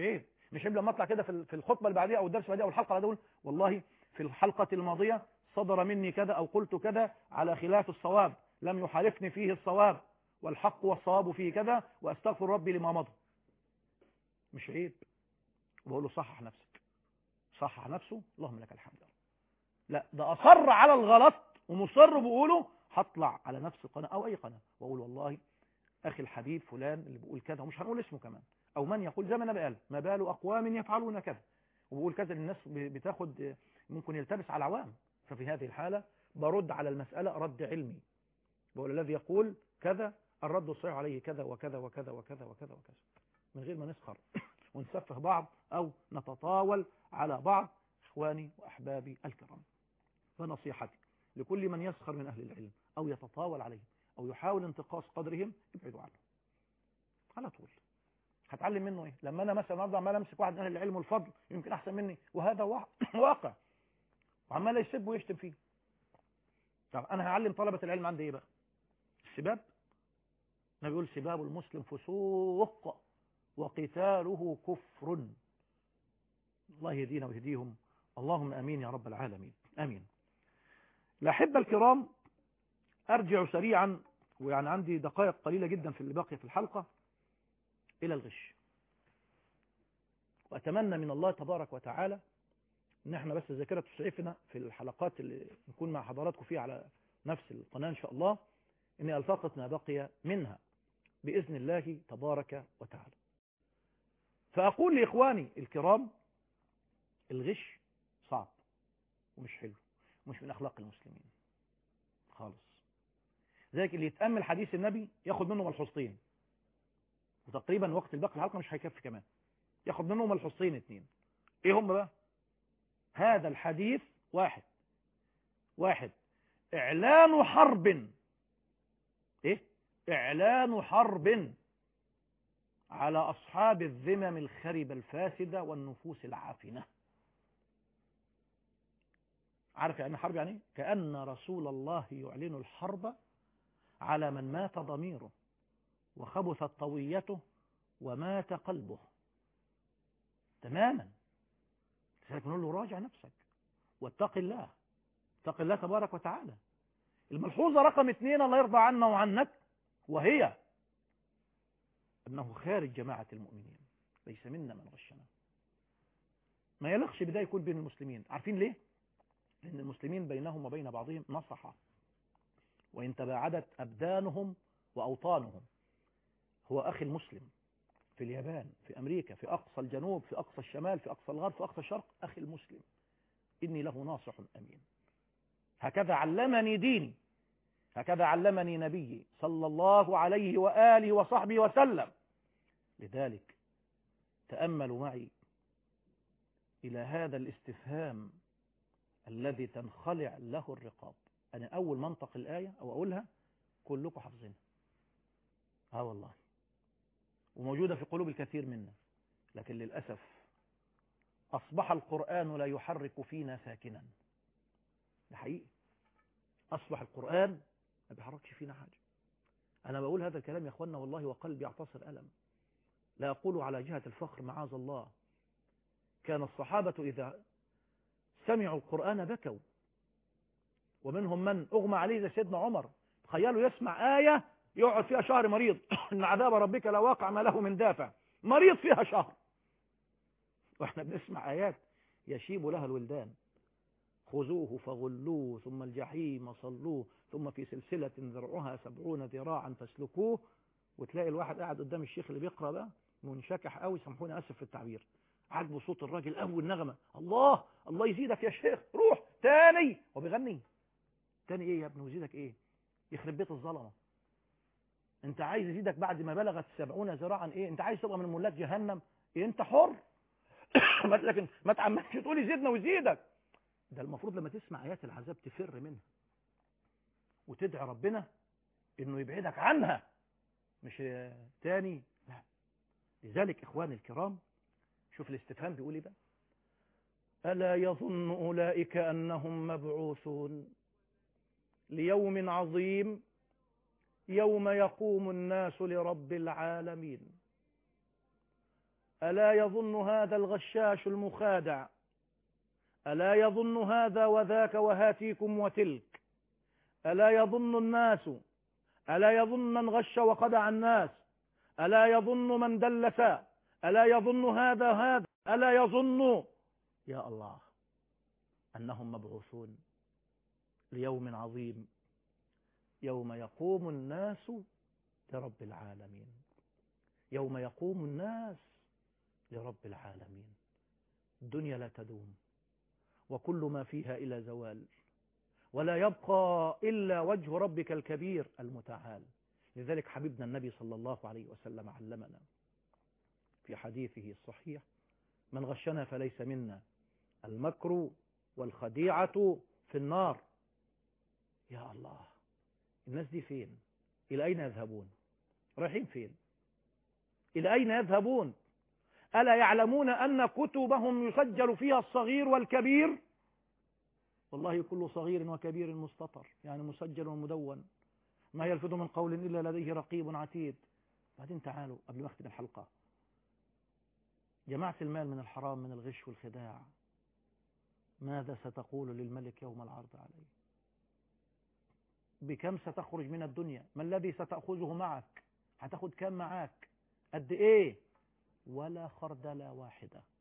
مش عيب لما اطلع كده في ال- في الخطبه اللي بعديها او الدرس اللي بعديها او الحلقه اللي بعديها اقول والله في الحلقه الماضيه صدر مني كذا او قلت كذا على خلاف الصواب لم يحالفني فيه الصواب والحق والصواب فيه كذا واستغفر ربي لما مضى مش عيب وبقول له صحح نفسك صحح نفسه اللهم لك الحمد لا ده اصر على الغلط ومصر بقوله هطلع على نفس القناه او اي قناه واقول والله اخي الحبيب فلان اللي بيقول كذا ومش هنقول اسمه كمان او من يقول زي ما انا قال ما بال اقوام يفعلون كذا وبقول كذا الناس بتاخد ممكن يلتبس على العوام ففي هذه الحاله برد على المساله رد علمي بقول الذي يقول كذا الرد الصحيح عليه كذا وكذا وكذا وكذا وكذا وكذا من غير ما نسخر ونسفه بعض او نتطاول على بعض اخواني واحبابي الكرام فنصيحتي لكل من يسخر من اهل العلم او يتطاول عليهم او يحاول انتقاص قدرهم ابعدوا عنه على طول هتعلم منه ايه لما انا مثلا النهارده عمال امسك واحد من اهل العلم والفضل يمكن احسن مني وهذا وا- واقع وعمال يسب ويشتم فيه طب انا هعلم طلبه العلم عندي ايه بقى السباب النبي بيقول سباب المسلم فسوق وقتاله كفر الله يهدينا ويهديهم اللهم امين يا رب العالمين امين الاحبه الكرام ارجع سريعا ويعني عندي دقائق قليله جدا في اللي باقي في الحلقه الى الغش واتمنى من الله تبارك وتعالى ان احنا بس الذاكره تسعفنا في الحلقات اللي نكون مع حضراتكم فيها على نفس القناه ان شاء الله اني التقط ما بقي منها باذن الله تبارك وتعالى فاقول لاخواني الكرام الغش صعب ومش حلو ومش من اخلاق المسلمين خالص ذلك اللي يتامل حديث النبي ياخد منه ملحوظتين وتقريبا وقت الباقي الحلقه مش هيكفي كمان ياخد منهم ملحوظتين اتنين ايه هم بقى هذا الحديث واحد واحد اعلان حرب ايه اعلان حرب على اصحاب الذمم الخربة الفاسدة والنفوس العافنة عارف يعني حرب يعني ايه كأن رسول الله يعلن الحرب على من مات ضميره وخبثت طويته ومات قلبه تماما لذلك نقول له راجع نفسك واتق الله اتق الله تبارك وتعالى الملحوظة رقم اثنين الله يرضى عنا وعنك وهي أنه خارج جماعة المؤمنين ليس منا من غشنا ما يلخش بدا يكون بين المسلمين عارفين ليه لأن المسلمين بينهم وبين بعضهم نصحة وإن تباعدت أبدانهم وأوطانهم هو أخي المسلم في اليابان في أمريكا في أقصى الجنوب في أقصى الشمال في أقصى الغرب في أقصى الشرق أخي المسلم إني له ناصح أمين هكذا علمني ديني هكذا علمني نبيي صلى الله عليه وآله وصحبه وسلم لذلك تأملوا معي إلى هذا الاستفهام الذي تنخلع له الرقاب أنا أول منطق الآية أو أقولها كلكم حافظينها ها والله وموجودة في قلوب الكثير منا لكن للأسف أصبح القرآن لا يحرك فينا ساكنا ده حقيقي أصبح القرآن ما بيحركش فينا حاجة أنا بقول هذا الكلام يا أخوانا والله وقلبي يعتصر ألم لا أقول على جهة الفخر معاذ الله كان الصحابة إذا سمعوا القرآن بكوا ومنهم من أغمى عليه زي سيدنا عمر تخيلوا يسمع آية يقعد فيها شهر مريض إن عذاب ربك لا واقع ما له من دافع مريض فيها شهر وإحنا بنسمع آيات يشيب لها الولدان خذوه فغلوه ثم الجحيم صلوه ثم في سلسلة ذرعها سبعون ذراعا فاسلكوه وتلاقي الواحد قاعد قدام الشيخ اللي بيقرأ بقى منشكح قوي سامحوني اسف في التعبير عاجبه صوت الراجل قوي النغمة الله الله يزيدك يا شيخ روح تاني هو بيغني تاني ايه يا ابني ويزيدك ايه يخرب بيت الظلمة انت عايز يزيدك بعد ما بلغت سبعون ذراعا ايه انت عايز تبقى من ملاك جهنم إيه انت حر لكن ما تعمدش تقول يزيدنا ويزيدك ده المفروض لما تسمع ايات العذاب تفر منها وتدعي ربنا انه يبعدك عنها مش تاني لا لذلك اخواني الكرام شوف الاستفهام بيقول ايه بقى الا يظن اولئك انهم مبعوثون ليوم عظيم يوم يقوم الناس لرب العالمين ألا يظن هذا الغشاش المخادع ألا يظن هذا وذاك وهاتيكم وتلك ألا يظن الناس ألا يظن من غش وخدع الناس ألا يظن من دلس ألا يظن هذا هذا ألا يظن يا الله أنهم مبعوثون ليوم عظيم يوم يقوم الناس لرب العالمين يوم يقوم الناس لرب العالمين الدنيا لا تدوم وكل ما فيها إلى زوال ولا يبقى إلا وجه ربك الكبير المتعال لذلك حبيبنا النبي صلى الله عليه وسلم علمنا في حديثه الصحيح من غشنا فليس منا المكر والخديعة في النار يا الله الناس دي فين إلى أين يذهبون رايحين فين إلى أين يذهبون ألا يعلمون أن كتبهم يسجل فيها الصغير والكبير والله كل صغير وكبير مستطر يعني مسجل ومدون ما يلفظ من قول إلا لديه رقيب عتيد بعدين تعالوا قبل ما أختم الحلقة جماعة المال من الحرام من الغش والخداع ماذا ستقول للملك يوم العرض عليه بكم ستخرج من الدنيا ما الذي ستأخذه معك هتاخد كم معاك قد ايه ولا خردلة واحدة